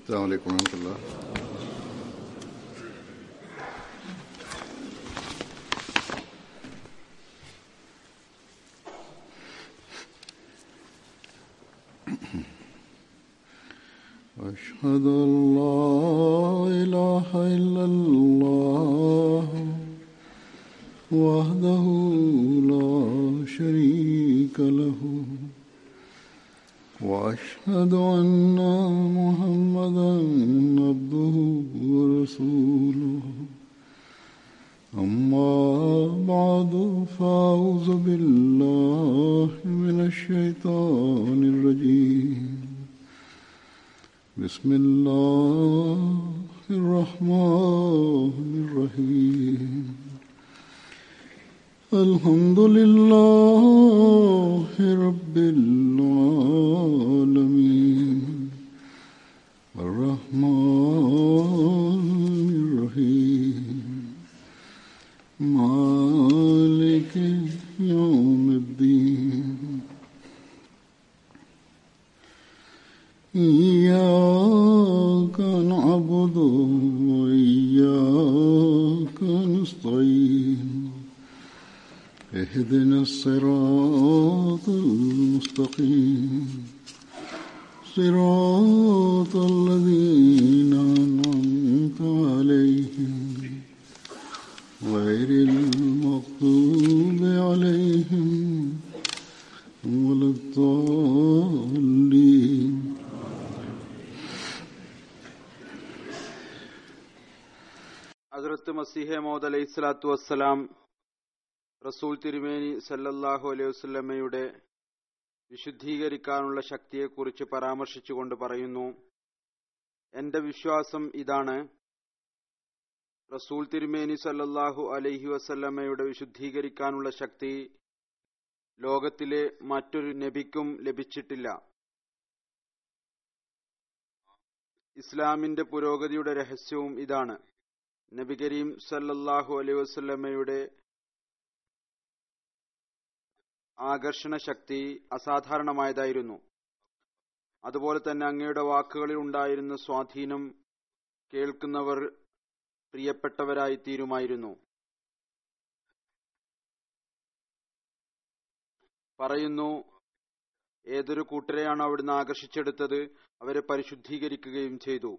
السلام عليكم ورحمة الله أشهد أن لا إله إلا الله وحده لا شريك له وأشهد أن محمدا عبده ورسوله أما بعد فأعوذ بالله من الشيطان الرجيم بسم الله الرحمن الرحيم الحمد لله رب العالمين الرحمن الرحيم مالك يوم الدين إياك نعبد وإياك نستعين اهدنا الصراط المستقيم صراط الذين أنعمت عليهم غير المغضوب عليهم ولا الضالين ഹസ്രത്ത് മസീഹെ മോദ് അലൈഹി സ്വലാത്തു വസ്സലാം റസൂൽ തിരുമേനി സല്ലല്ലാഹു അലൈഹി വസല്ലമയുടെ വിശുദ്ധീകരിക്കാനുള്ള ശക്തിയെക്കുറിച്ച് പരാമർശിച്ചുകൊണ്ട് പറയുന്നു എന്റെ വിശ്വാസം ഇതാണ് റസൂൽ തിരുമേനി സല്ലല്ലാഹു അലൈഹി വസല്ലമയുടെ വിശുദ്ധീകരിക്കാനുള്ള ശക്തി ലോകത്തിലെ മറ്റൊരു നബിക്കും ലഭിച്ചിട്ടില്ല ഇസ്ലാമിന്റെ പുരോഗതിയുടെ രഹസ്യവും ഇതാണ് നബി കരീം സല്ലല്ലാഹു അലൈഹി വസല്ലമയുടെ ആകർഷണ ശക്തി അസാധാരണമായതായിരുന്നു അതുപോലെ തന്നെ അങ്ങയുടെ വാക്കുകളിൽ ഉണ്ടായിരുന്ന സ്വാധീനം കേൾക്കുന്നവർ പ്രിയപ്പെട്ടവരായി തീരുമായിരുന്നു പറയുന്നു ഏതൊരു കൂട്ടരെയാണ് അവിടുന്ന് ആകർഷിച്ചെടുത്തത് അവരെ പരിശുദ്ധീകരിക്കുകയും ചെയ്തു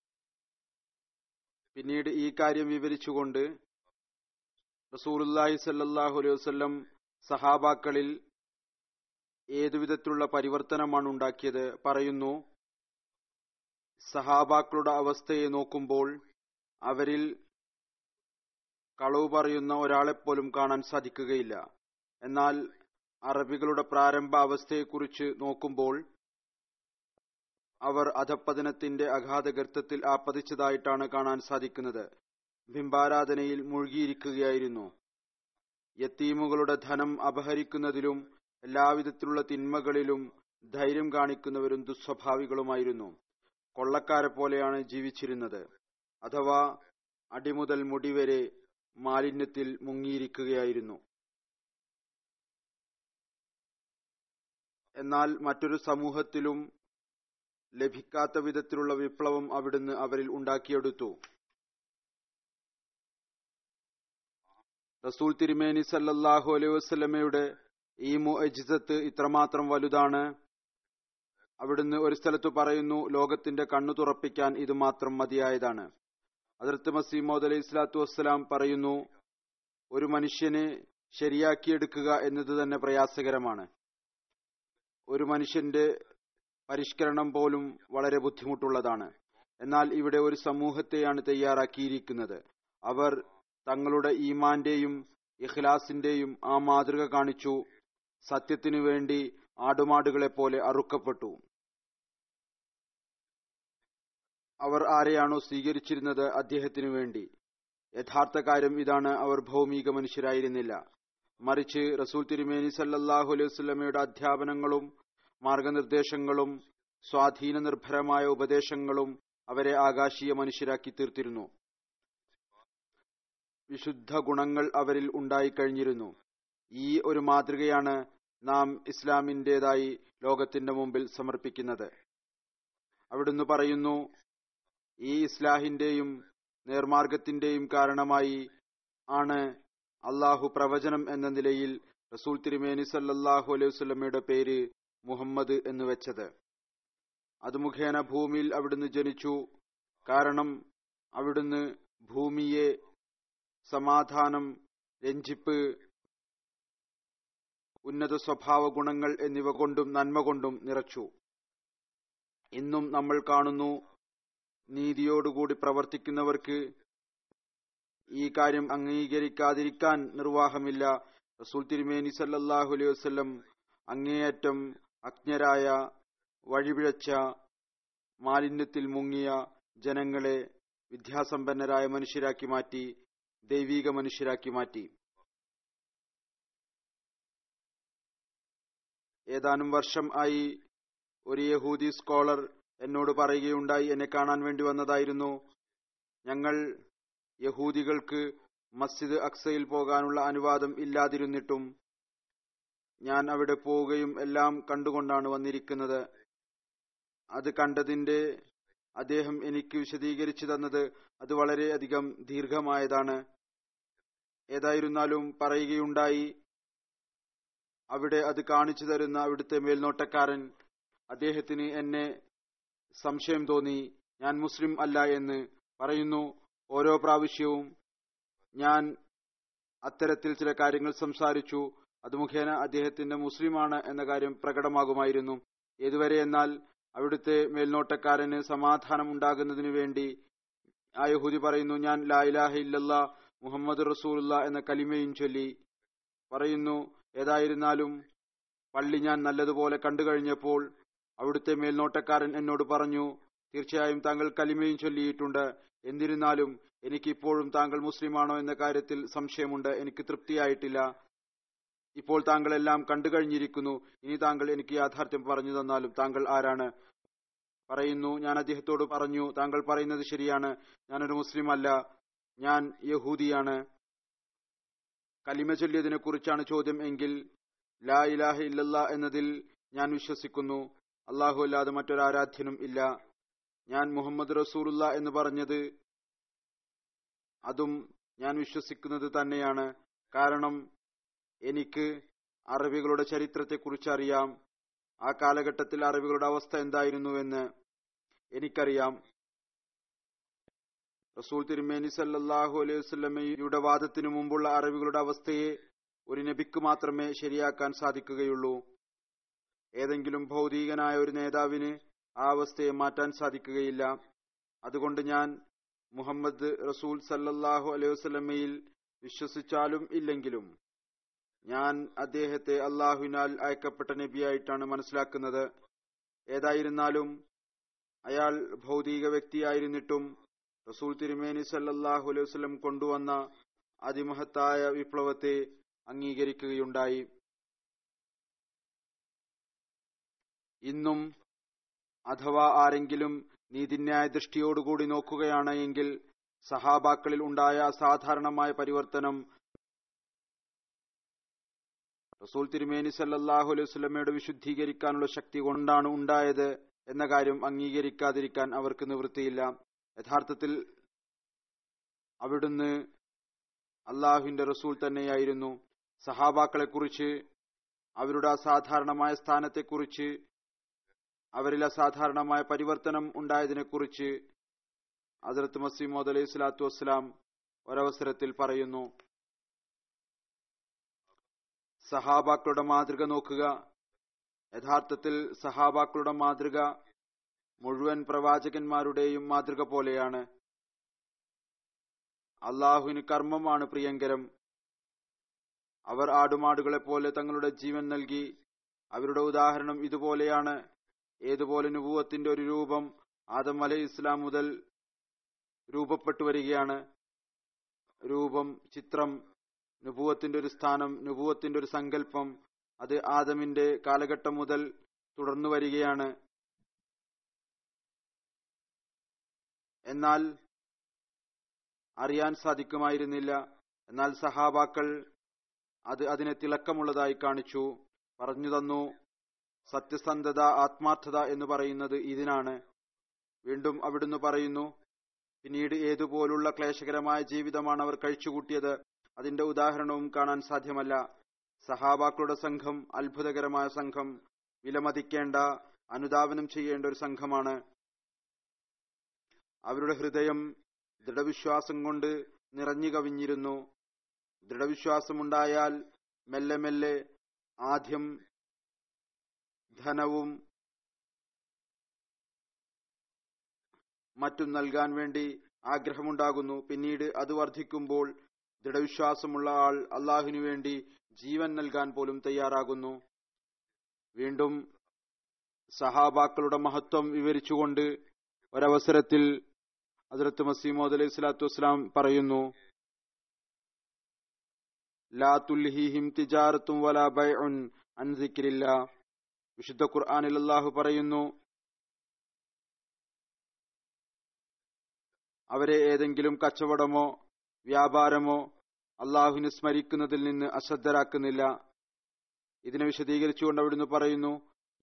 പിന്നീട് ഈ കാര്യം വിവരിച്ചുകൊണ്ട് റസൂലുല്ലാഹി സല്ലല്ലാഹു അലൈഹി വസല്ലം സഹാബാക്കളിൽ ഏതുവിധത്തിലുള്ള പരിവർത്തനമാണ് ഉണ്ടാക്കിയത് പറയുന്നു സഹാബാക്കളുടെ അവസ്ഥയെ നോക്കുമ്പോൾ അവരിൽ കളവ് പറയുന്ന ഒരാളെപ്പോലും കാണാൻ സാധിക്കുകയില്ല എന്നാൽ അറബികളുടെ പ്രാരംഭ അവസ്ഥയെക്കുറിച്ച് നോക്കുമ്പോൾ അവർ അധപ്പതനത്തിന്റെ അഗാധഗർത്തത്തിൽ ആപ്പതിച്ചതായിട്ടാണ് കാണാൻ സാധിക്കുന്നത് ബിംബാരാധനയിൽ മുഴുകിയിരിക്കുകയായിരുന്നു യത്തീമുകളുടെ ധനം അപഹരിക്കുന്നതിലും എല്ലാവിധത്തിലുള്ള തിന്മകളിലും ധൈര്യം കാണിക്കുന്നവരും ദുസ്വഭാവികളുമായിരുന്നു കൊള്ളക്കാരെ പോലെയാണ് ജീവിച്ചിരുന്നത് അഥവാ അടിമുതൽ മുടിവരെ മാലിന്യത്തിൽ മുങ്ങിയിരിക്കുകയായിരുന്നു എന്നാൽ മറ്റൊരു സമൂഹത്തിലും ലഭിക്കാത്ത വിധത്തിലുള്ള വിപ്ലവം അവിടുന്ന് അവരിൽ ഉണ്ടാക്കിയെടുത്തു റസൂൽ തിരുമേനി സല്ലല്ലാഹു അലൈഹി വസല്ലമയുടെ ഈ മുഅജിസത്ത് ഇത്രമാത്രം വലുതാണ് അവിടുന്ന് ഒരു സ്ഥലത്ത് പറയുന്നു ലോകത്തിന്റെ കണ്ണു തുറപ്പിക്കാൻ ഇത് മാത്രം മതിയായതാണ് അതിർത്ത് മസീമോദ് അലൈഹി സ്വലാത്തു വസ്സലാം പറയുന്നു ഒരു മനുഷ്യനെ ശരിയാക്കിയെടുക്കുക എന്നത് തന്നെ പ്രയാസകരമാണ് ഒരു മനുഷ്യന്റെ പരിഷ്കരണം പോലും വളരെ ബുദ്ധിമുട്ടുള്ളതാണ് എന്നാൽ ഇവിടെ ഒരു സമൂഹത്തെയാണ് തയ്യാറാക്കിയിരിക്കുന്നത് അവർ തങ്ങളുടെ ഈമാന്റെയും ഇഖ്ലാസിന്റെയും ആ മാതൃക കാണിച്ചു സത്യത്തിനു വേണ്ടി ആടുമാടുകളെ പോലെ അറുക്കപ്പെട്ടു അവർ ആരെയാണോ സ്വീകരിച്ചിരുന്നത് അദ്ദേഹത്തിനു വേണ്ടി യഥാർത്ഥ കാര്യം ഇതാണ് അവർ ഭൗമിക മനുഷ്യരായിരുന്നില്ല മറിച്ച് റസൂൽ തിരുമേനി സല്ലല്ലാഹു അലൈഹി വസല്ലമയുടെ അധ്യാപനങ്ങളും മാർഗനിർദ്ദേശങ്ങളും സ്വാധീന നിർഭരമായ ഉപദേശങ്ങളും അവരെ ആകാശീയ മനുഷ്യരാക്കി തീർത്തിരുന്നു വിശുദ്ധ ഗുണങ്ങൾ അവരിൽ ഉണ്ടായിക്കഴിഞ്ഞിരുന്നു ഈ ഒരു മാതൃകയാണ് നാം ഇസ്ലാമിന്റേതായി ലോകത്തിന്റെ മുമ്പിൽ സമർപ്പിക്കുന്നത് അവിടുന്ന് പറയുന്നു ഈ ഇസ്ലാഹിന്റെയും നേർമാർഗത്തിന്റെയും കാരണമായി ആണ് അള്ളാഹു പ്രവചനം എന്ന നിലയിൽ റസൂൽ തിരുമേനി സല്ലല്ലാഹു അലൈഹി വസല്ലമയുടെ പേര് മുഹമ്മദ് എന്ന് വെച്ചത് അത് മുഖേന ഭൂമിയിൽ അവിടുന്ന് ജനിച്ചു കാരണം അവിടുന്ന് ഭൂമിയെ സമാധാനം രഞ്ജിപ്പ് ഉന്നത സ്വഭാവ ഗുണങ്ങൾ എന്നിവ കൊണ്ടും നന്മ കൊണ്ടും നിറച്ചു ഇന്നും നമ്മൾ കാണുന്നു നീതിയോടുകൂടി പ്രവർത്തിക്കുന്നവർക്ക് ഈ കാര്യം അംഗീകരിക്കാതിരിക്കാൻ നിർവാഹമില്ല റസൂൽ തിരുമേനി സല്ലല്ലാഹു അലൈഹി വസല്ലം അങ്ങേയറ്റം അജ്ഞരായ വഴിപിഴച്ച മാലിന്യത്തിൽ മുങ്ങിയ ജനങ്ങളെ വിദ്യാസമ്പന്നരായ മനുഷ്യരാക്കി മാറ്റി ദൈവീക മനുഷ്യരാക്കി മാറ്റി ഏതാനും വർഷം ആയി ഒരു യഹൂദി സ്കോളർ എന്നോട് പറയുകയുണ്ടായി എന്നെ കാണാൻ വേണ്ടി വന്നതായിരുന്നു ഞങ്ങൾ യഹൂദികൾക്ക് മസ്ജിദ് അക്സയിൽ പോകാനുള്ള അനുവാദം ഇല്ലാതിരുന്നിട്ടും ഞാൻ അവിടെ പോവുകയും എല്ലാം കണ്ടുകൊണ്ടാണ് വന്നിരിക്കുന്നത് അത് കണ്ടതിന്റെ അദ്ദേഹം എനിക്ക് വിശദീകരിച്ചു തന്നത് അത് വളരെയധികം ദീർഘമായതാണ് ഏതായിരുന്നാലും പറയുകയുണ്ടായി അവിടെ അത് കാണിച്ചു തരുന്ന അവിടുത്തെ മേൽനോട്ടക്കാരൻ അദ്ദേഹത്തിന് എന്നെ സംശയം തോന്നി ഞാൻ മുസ്ലിം അല്ല എന്ന് പറയുന്നു ഓരോ പ്രാവശ്യവും ഞാൻ അത്തരത്തിൽ ചില കാര്യങ്ങൾ സംസാരിച്ചു അത് മുഖേന അദ്ദേഹത്തിന്റെ മുസ്ലിമാണ് എന്ന കാര്യം പ്രകടമാകുമായിരുന്നു ഏതുവരെ എന്നാൽ അവിടുത്തെ മേൽനോട്ടക്കാരന് സമാധാനം ഉണ്ടാകുന്നതിനു വേണ്ടി ആ യഹൂദി പറയുന്നു ഞാൻ ലാ ഇലാഹ ഇല്ലല്ല മുഹമ്മദ് റസൂലുള്ള എന്ന കലിമയും ചൊല്ലി പറയുന്നു ഏതായിരുന്നാലും പള്ളി ഞാൻ നല്ലതുപോലെ കണ്ടു കഴിഞ്ഞപ്പോൾ അവിടുത്തെ മേൽനോട്ടക്കാരൻ എന്നോട് പറഞ്ഞു തീർച്ചയായും താങ്കൾ കലിമയും ചൊല്ലിയിട്ടുണ്ട് എന്നിരുന്നാലും എനിക്കിപ്പോഴും താങ്കൾ മുസ്ലിമാണോ എന്ന കാര്യത്തിൽ സംശയമുണ്ട് എനിക്ക് തൃപ്തിയായിട്ടില്ല ഇപ്പോൾ താങ്കൾ എല്ലാം കണ്ടു കഴിഞ്ഞിരിക്കുന്നു ഇനി താങ്കൾ എനിക്ക് യാഥാർത്ഥ്യം പറഞ്ഞു തന്നാലും താങ്കൾ ആരാണ് പറയുന്നു ഞാൻ അദ്ദേഹത്തോട് പറഞ്ഞു താങ്കൾ പറയുന്നത് ശരിയാണ് ഞാനൊരു മുസ്ലിം അല്ല ഞാൻ യഹൂദിയാണ് കലിമ ചൊല്ലിയതിനെ കുറിച്ചാണ് ചോദ്യം എങ്കിൽ ലാ ഇലാഹ ഇല്ലല്ല എന്നതിൽ ഞാൻ വിശ്വസിക്കുന്നു അള്ളാഹു അല്ലാതെ മറ്റൊരു ആരാധ്യനും ഇല്ല ഞാൻ മുഹമ്മദ് റസൂലുള്ള എന്ന് പറഞ്ഞത് അതും ഞാൻ വിശ്വസിക്കുന്നത് തന്നെയാണ് കാരണം എനിക്ക് അറബികളുടെ ചരിത്രത്തെക്കുറിച്ച് അറിയാം ആ കാലഘട്ടത്തിൽ അറബികളുടെ അവസ്ഥ എന്തായിരുന്നുവെന്ന് എനിക്കറിയാം റസൂൽ തിരുമേനി സല്ലല്ലാഹു അലൈഹി വസല്ലമയുടെ വാദത്തിനു മുമ്പുള്ള അറബികളുടെ അവസ്ഥയെ ഒരു നബിക്ക് മാത്രമേ ശരിയാക്കാൻ സാധിക്കുകയുള്ളൂ ഏതെങ്കിലും ഭൗതികനായ ഒരു നേതാവിന് ആ അവസ്ഥയെ മാറ്റാൻ സാധിക്കുകയില്ല അതുകൊണ്ട് ഞാൻ മുഹമ്മദ് റസൂൽ സല്ലല്ലാഹു അലൈഹി വസല്ലമയിൽ വിശ്വസിച്ചാലും ഇല്ലെങ്കിലും ഞാൻ അദ്ദേഹത്തെ അള്ളാഹുവിനാൽ അയക്കപ്പെട്ട നബിയായിട്ടാണ് മനസ്സിലാക്കുന്നത് ഏതായിരുന്നാലും അയാൾ ഭൗതിക വ്യക്തിയായിരുന്നിട്ടും റസൂൽ തിരുമേനി സല്ലല്ലാഹു അലൈഹി വസല്ലം കൊണ്ടുവന്ന അതിമഹത്തായ വിപ്ലവത്തെ അംഗീകരിക്കുകയുണ്ടായി ഇന്നും അഥവാ ആരെങ്കിലും നീതിന്യായ ദൃഷ്ടിയോടുകൂടി നോക്കുകയാണ് എങ്കിൽ സഹാബാക്കളിൽ ഉണ്ടായ അസാധാരണമായ പരിവർത്തനം റസൂൽ തിരുമേനി സല്ലല്ലാഹു അലൈഹി വസല്ലമയുടെ വിശുദ്ധീകരിക്കാനുള്ള ശക്തി കൊണ്ടാണ് ഉണ്ടായത് എന്ന കാര്യം അംഗീകരിക്കാതിരിക്കാൻ അവർക്ക് നിവൃത്തിയില്ല യഥാർത്ഥത്തിൽ അവിടുന്ന് അള്ളാഹുവിന്റെ റസൂൽ തന്നെയായിരുന്നു സഹാബാക്കളെക്കുറിച്ച് അവരുടെ അസാധാരണമായ സ്ഥാനത്തെക്കുറിച്ച് അവരിൽ അസാധാരണമായ പരിവർത്തനം ഉണ്ടായതിനെക്കുറിച്ച് ഹസരത്ത് മസീമോദ് അലൈഹി സ്വലാത്തു വസ്സലാം ഒരവസരത്തിൽ പറയുന്നു സഹാബാക്കളുടെ മാതൃക നോക്കുക യഥാർത്ഥത്തിൽ സഹാബാക്കളുടെ മാതൃക മുഴുവൻ പ്രവാചകന്മാരുടെയും മാതൃക പോലെയാണ് അള്ളാഹുവിന് കർമ്മമാണ് പ്രിയങ്കരം അവർ ആടുമാടുകളെ പോലെ തങ്ങളുടെ ജീവൻ നൽകി അവരുടെ ഉദാഹരണം ഇതുപോലെയാണ് ഏതുപോലെ നുപൂവത്തിന്റെ ഒരു രൂപം ആദം അലൈഹി ഇസ്ലാം മുതൽ രൂപപ്പെട്ടു വരികയാണ് രൂപം ചിത്രം നുപൂവത്തിന്റെ ഒരു സ്ഥാനം നുപൂവത്തിന്റെ ഒരു സങ്കല്പം അത് ആദമിന്റെ കാലഘട്ടം മുതൽ തുടർന്നു വരികയാണ് എന്നാൽ അറിയാൻ സാധിക്കുമായിരുന്നില്ല എന്നാൽ സഹാബാക്കൾ അത് അതിനെ തിളക്കമുള്ളതായി കാണിച്ചു പറഞ്ഞു തന്നു സത്യസന്ധത ആത്മാർത്ഥത എന്ന് പറയുന്നത് ഇതിനാണ് വീണ്ടും അവിടുന്ന് പറയുന്നു പിന്നീട് ഏതുപോലുള്ള ക്ലേശകരമായ ജീവിതമാണ് അവർ കഴിച്ചുകൂട്ടിയത് അതിന്റെ ഉദാഹരണവും കാണാൻ സാധ്യമല്ല സഹാബാക്കളുടെ സംഘം അത്ഭുതകരമായ സംഘം വിലമതിക്കേണ്ട അനുധാവനം ചെയ്യേണ്ട ഒരു സംഘമാണ് അവരുടെ ഹൃദയം ദൃഢവിശ്വാസം കൊണ്ട് നിറഞ്ഞു കവിഞ്ഞിരുന്നു ദൃഢവിശ്വാസമുണ്ടായാൽ മെല്ലെ മെല്ലെ ആദ്യം ധനവും മറ്റും നൽകാൻ വേണ്ടി ആഗ്രഹമുണ്ടാകുന്നു പിന്നീട് അത് വർദ്ധിക്കുമ്പോൾ ദൃഢവിശ്വാസമുള്ള ആൾ അള്ളാഹുവിനു വേണ്ടി ജീവൻ നൽകാൻ പോലും തയ്യാറാകുന്നു വീണ്ടും സഹാബാക്കളുടെ മഹത്വം വിവരിച്ചുകൊണ്ട് ഒരവസരത്തിൽ ഹജറത്ത് മസീമോദ് അലൈഹി സ്വലാത്തു വസ്സലാം പറയുന്നു ലാ തുൽഹിഹിം തിജാറത്തും വലാ ബൈഉൻ അൻ സിക്രില്ല വിശുദ്ധ ഖുർആനിൽ അല്ലാഹു പറയുന്നു അവരെ ഏതെങ്കിലും കച്ചവടമോ വ്യാപാരമോ അള്ളാഹുവിനെ സ്മരിക്കുന്നതിൽ നിന്ന് അശ്രദ്ധരാക്കുന്നില്ല ഇതിനെ വിശദീകരിച്ചുകൊണ്ട് അവിടുന്ന് പറയുന്നു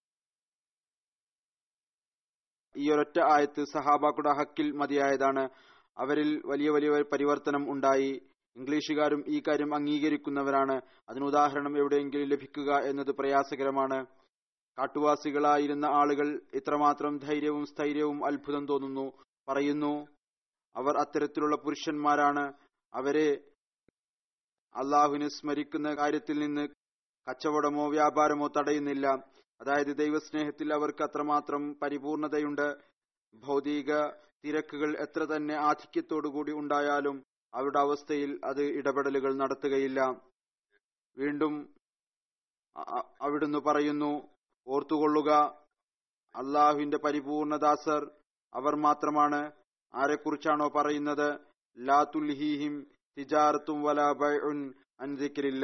ഈ ഒരൊറ്റ ആയത്ത് സഹാബാക്കുടെ ഹക്കിൽ മതിയായതാണ് അവരിൽ വലിയ വലിയ പരിവർത്തനം ഉണ്ടായി ഇംഗ്ലീഷുകാരും ഈ കാര്യം അംഗീകരിക്കുന്നവരാണ് അതിന് ഉദാഹരണം എവിടെയെങ്കിലും ലഭിക്കുക എന്നത് പ്രയാസകരമാണ് കാട്ടുവാസികളായിരുന്ന ആളുകൾ ഇത്രമാത്രം ധൈര്യവും സ്ഥൈര്യവും അത്ഭുതം തോന്നുന്നു പറയുന്നു അവർ അത്തരത്തിലുള്ള പുരുഷന്മാരാണ് അവരെ അള്ളാഹുവിനെ സ്മരിക്കുന്ന കാര്യത്തിൽ നിന്ന് കച്ചവടമോ വ്യാപാരമോ തടയുന്നില്ല അതായത് ദൈവസ്നേഹത്തിൽ അവർക്ക് അത്രമാത്രം പരിപൂർണതയുണ്ട് ഭൗതിക തിരക്കുകൾ എത്ര തന്നെ ആധിക്യത്തോടുകൂടി ഉണ്ടായാലും അവരുടെ അവസ്ഥയിൽ അത് ഇടപെടലുകൾ നടത്തുകയില്ല വീണ്ടും അവിടുന്ന് പറയുന്നു ഓർത്തുകൊള്ളുക അള്ളാഹുവിന്റെ പരിപൂർണദാസർ അവർ മാത്രമാണ് ആരെക്കുറിച്ചാണോ പറയുന്നത് ലാ തുൽഹീഹിം തിജാറത്തും വലാ ബൈഉൻ അൻ ദിക്രില്ല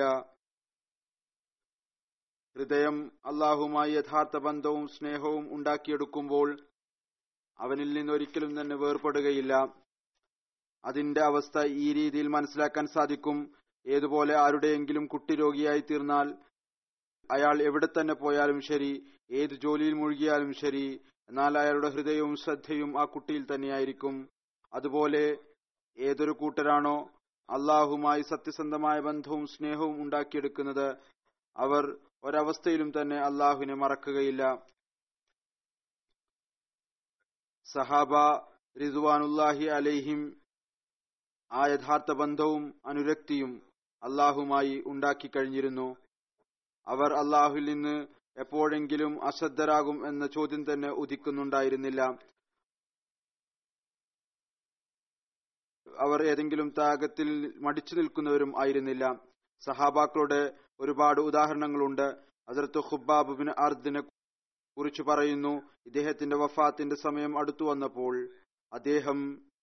ഹൃദയം അള്ളാഹുമായി യഥാർത്ഥ ബന്ധവും സ്നേഹവും ഉണ്ടാക്കിയെടുക്കുമ്പോൾ അവനിൽ നിന്ന് ഒരിക്കലും തന്നെ വേർപെടുകയില്ല അതിന്റെ അവസ്ഥ ഈ രീതിയിൽ മനസ്സിലാക്കാൻ സാധിക്കും ഏതുപോലെ ആരുടെയെങ്കിലും കുട്ടി രോഗിയായി തീർന്നാൽ അയാൾ എവിടെ തന്നെ പോയാലും ശരി ഏത് ജോലിയിൽ മുഴുകിയാലും ശരി എന്നാൽ അയാളുടെ ഹൃദയവും ശ്രദ്ധയും ആ കുട്ടിയിൽ തന്നെയായിരിക്കും അതുപോലെ ഏതൊരു കൂട്ടരാണോ അള്ളാഹുമായി സത്യസന്ധമായ ബന്ധവും സ്നേഹവും ഉണ്ടാക്കിയെടുക്കുന്നത് അവർ ഒരവസ്ഥയിലും തന്നെ അള്ളാഹുവിനെ മറക്കുകയില്ല സഹാബ റിദ്വാനുല്ലാഹി അലൈഹിം ആ യഥാർത്ഥ ബന്ധവും അനുരക്തിയും അള്ളാഹുമായി ഉണ്ടാക്കി കഴിഞ്ഞിരുന്നു അവർ അള്ളാഹുവിൽ നിന്ന് എപ്പോഴെങ്കിലും അശ്രദ്ധരാകും എന്ന ചോദ്യം തന്നെ ഉദിക്കുന്നുണ്ടായിരുന്നില്ല അവർ ഏതെങ്കിലും ത്യാഗത്തിൽ മടിച്ചു നിൽക്കുന്നവരും ആയിരുന്നില്ല സഹാബാക്കളുടെ ഒരുപാട് ഉദാഹരണങ്ങളുണ്ട് അതിർത്ത് ഖുബാബ് ബിൻ അർദിനെ കുറിച്ച് പറയുന്നു ഇദ്ദേഹത്തിന്റെ വഫാത്തിന്റെ സമയം അടുത്തു വന്നപ്പോൾ അദ്ദേഹം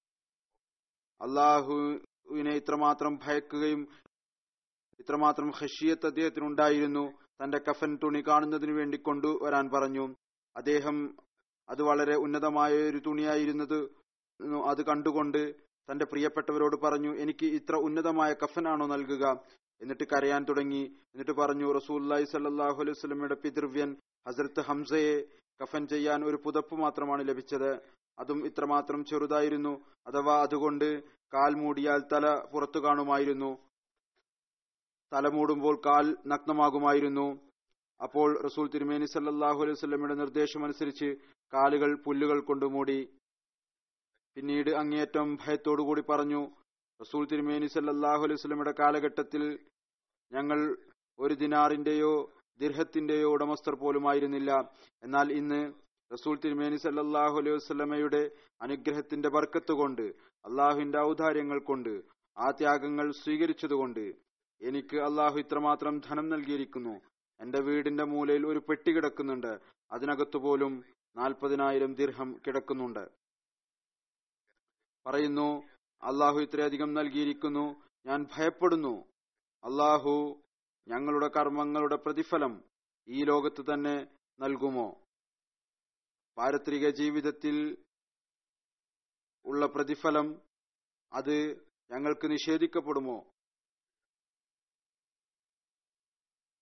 അള്ളാഹുവിനെ ഇത്രമാത്രം ഭയക്കുകയും ഇത്രമാത്രം ഹഷിയത്ത് അദ്ദേഹത്തിനുണ്ടായിരുന്നു തന്റെ കഫൻ തുണി കാണുന്നതിനു വേണ്ടി കൊണ്ടുവരാൻ പറഞ്ഞു അദ്ദേഹം അത് വളരെ ഉന്നതമായ ഒരു തുണിയായിരുന്നത് അത് കണ്ടുകൊണ്ട് തന്റെ പ്രിയപ്പെട്ടവരോട് പറഞ്ഞു എനിക്ക് ഇത്ര ഉന്നതമായ കഫനാണോ നൽകുക എന്നിട്ട് കരയാൻ തുടങ്ങി എന്നിട്ട് പറഞ്ഞു റസൂല്ലായി സല്ലാഹു അലൈഹി സ്വലമയുടെ പിതൃവ്യൻ ഹസരത്ത് ഹംസയെ കഫൻ ചെയ്യാൻ ഒരു പുതപ്പ് മാത്രമാണ് ലഭിച്ചത് അതും ഇത്രമാത്രം ചെറുതായിരുന്നു അഥവാ അതുകൊണ്ട് കാൽ മൂടിയാൽ തല പുറത്തു കാണുമായിരുന്നു തല മൂടുമ്പോൾ കാൽ നഗ്നമാകുമായിരുന്നു അപ്പോൾ റസൂൽ തിരുമേനി സല്ലാഹു അലൈഹി സ്വലമയുടെ നിർദ്ദേശമനുസരിച്ച് കാലുകൾ പുല്ലുകൾ കൊണ്ട് മൂടി പിന്നീട് അങ്ങേയറ്റം ഭയത്തോടുകൂടി പറഞ്ഞു റസൂൽ തിരുമേനി സല്ലാഹു അലൈഹി സ്വലമയുടെ കാലഘട്ടത്തിൽ ഞങ്ങൾ ഒരു ദിനാറിന്റെയോ ദിർഹത്തിന്റെയോ ഉടമസ്ഥർ പോലുമായിരുന്നില്ല എന്നാൽ ഇന്ന് റസൂൽ തിരുമേനി സല്ലാഹു അലൈഹി വസ്ലമയുടെ അനുഗ്രഹത്തിന്റെ ബർക്കത്ത് കൊണ്ട് അള്ളാഹുവിന്റെ ഔദാര്യങ്ങൾ കൊണ്ട് ആ ത്യാഗങ്ങൾ സ്വീകരിച്ചതുകൊണ്ട് എനിക്ക് അള്ളാഹു ഇത്രമാത്രം ധനം നൽകിയിരിക്കുന്നു എന്റെ വീടിന്റെ മൂലയിൽ ഒരു പെട്ടി കിടക്കുന്നുണ്ട് അതിനകത്തു പോലും നാൽപ്പതിനായിരം ദിർഹം കിടക്കുന്നുണ്ട് പറയുന്നു അള്ളാഹു ഇത്രയധികം നൽകിയിരിക്കുന്നു ഞാൻ ഭയപ്പെടുന്നു അള്ളാഹു ഞങ്ങളുടെ കർമ്മങ്ങളുടെ പ്രതിഫലം ഈ ലോകത്ത് തന്നെ നൽകുമോ പാരത്രിക ജീവിതത്തിൽ ഉള്ള പ്രതിഫലം അത് ഞങ്ങൾക്ക് നിഷേധിക്കപ്പെടുമോ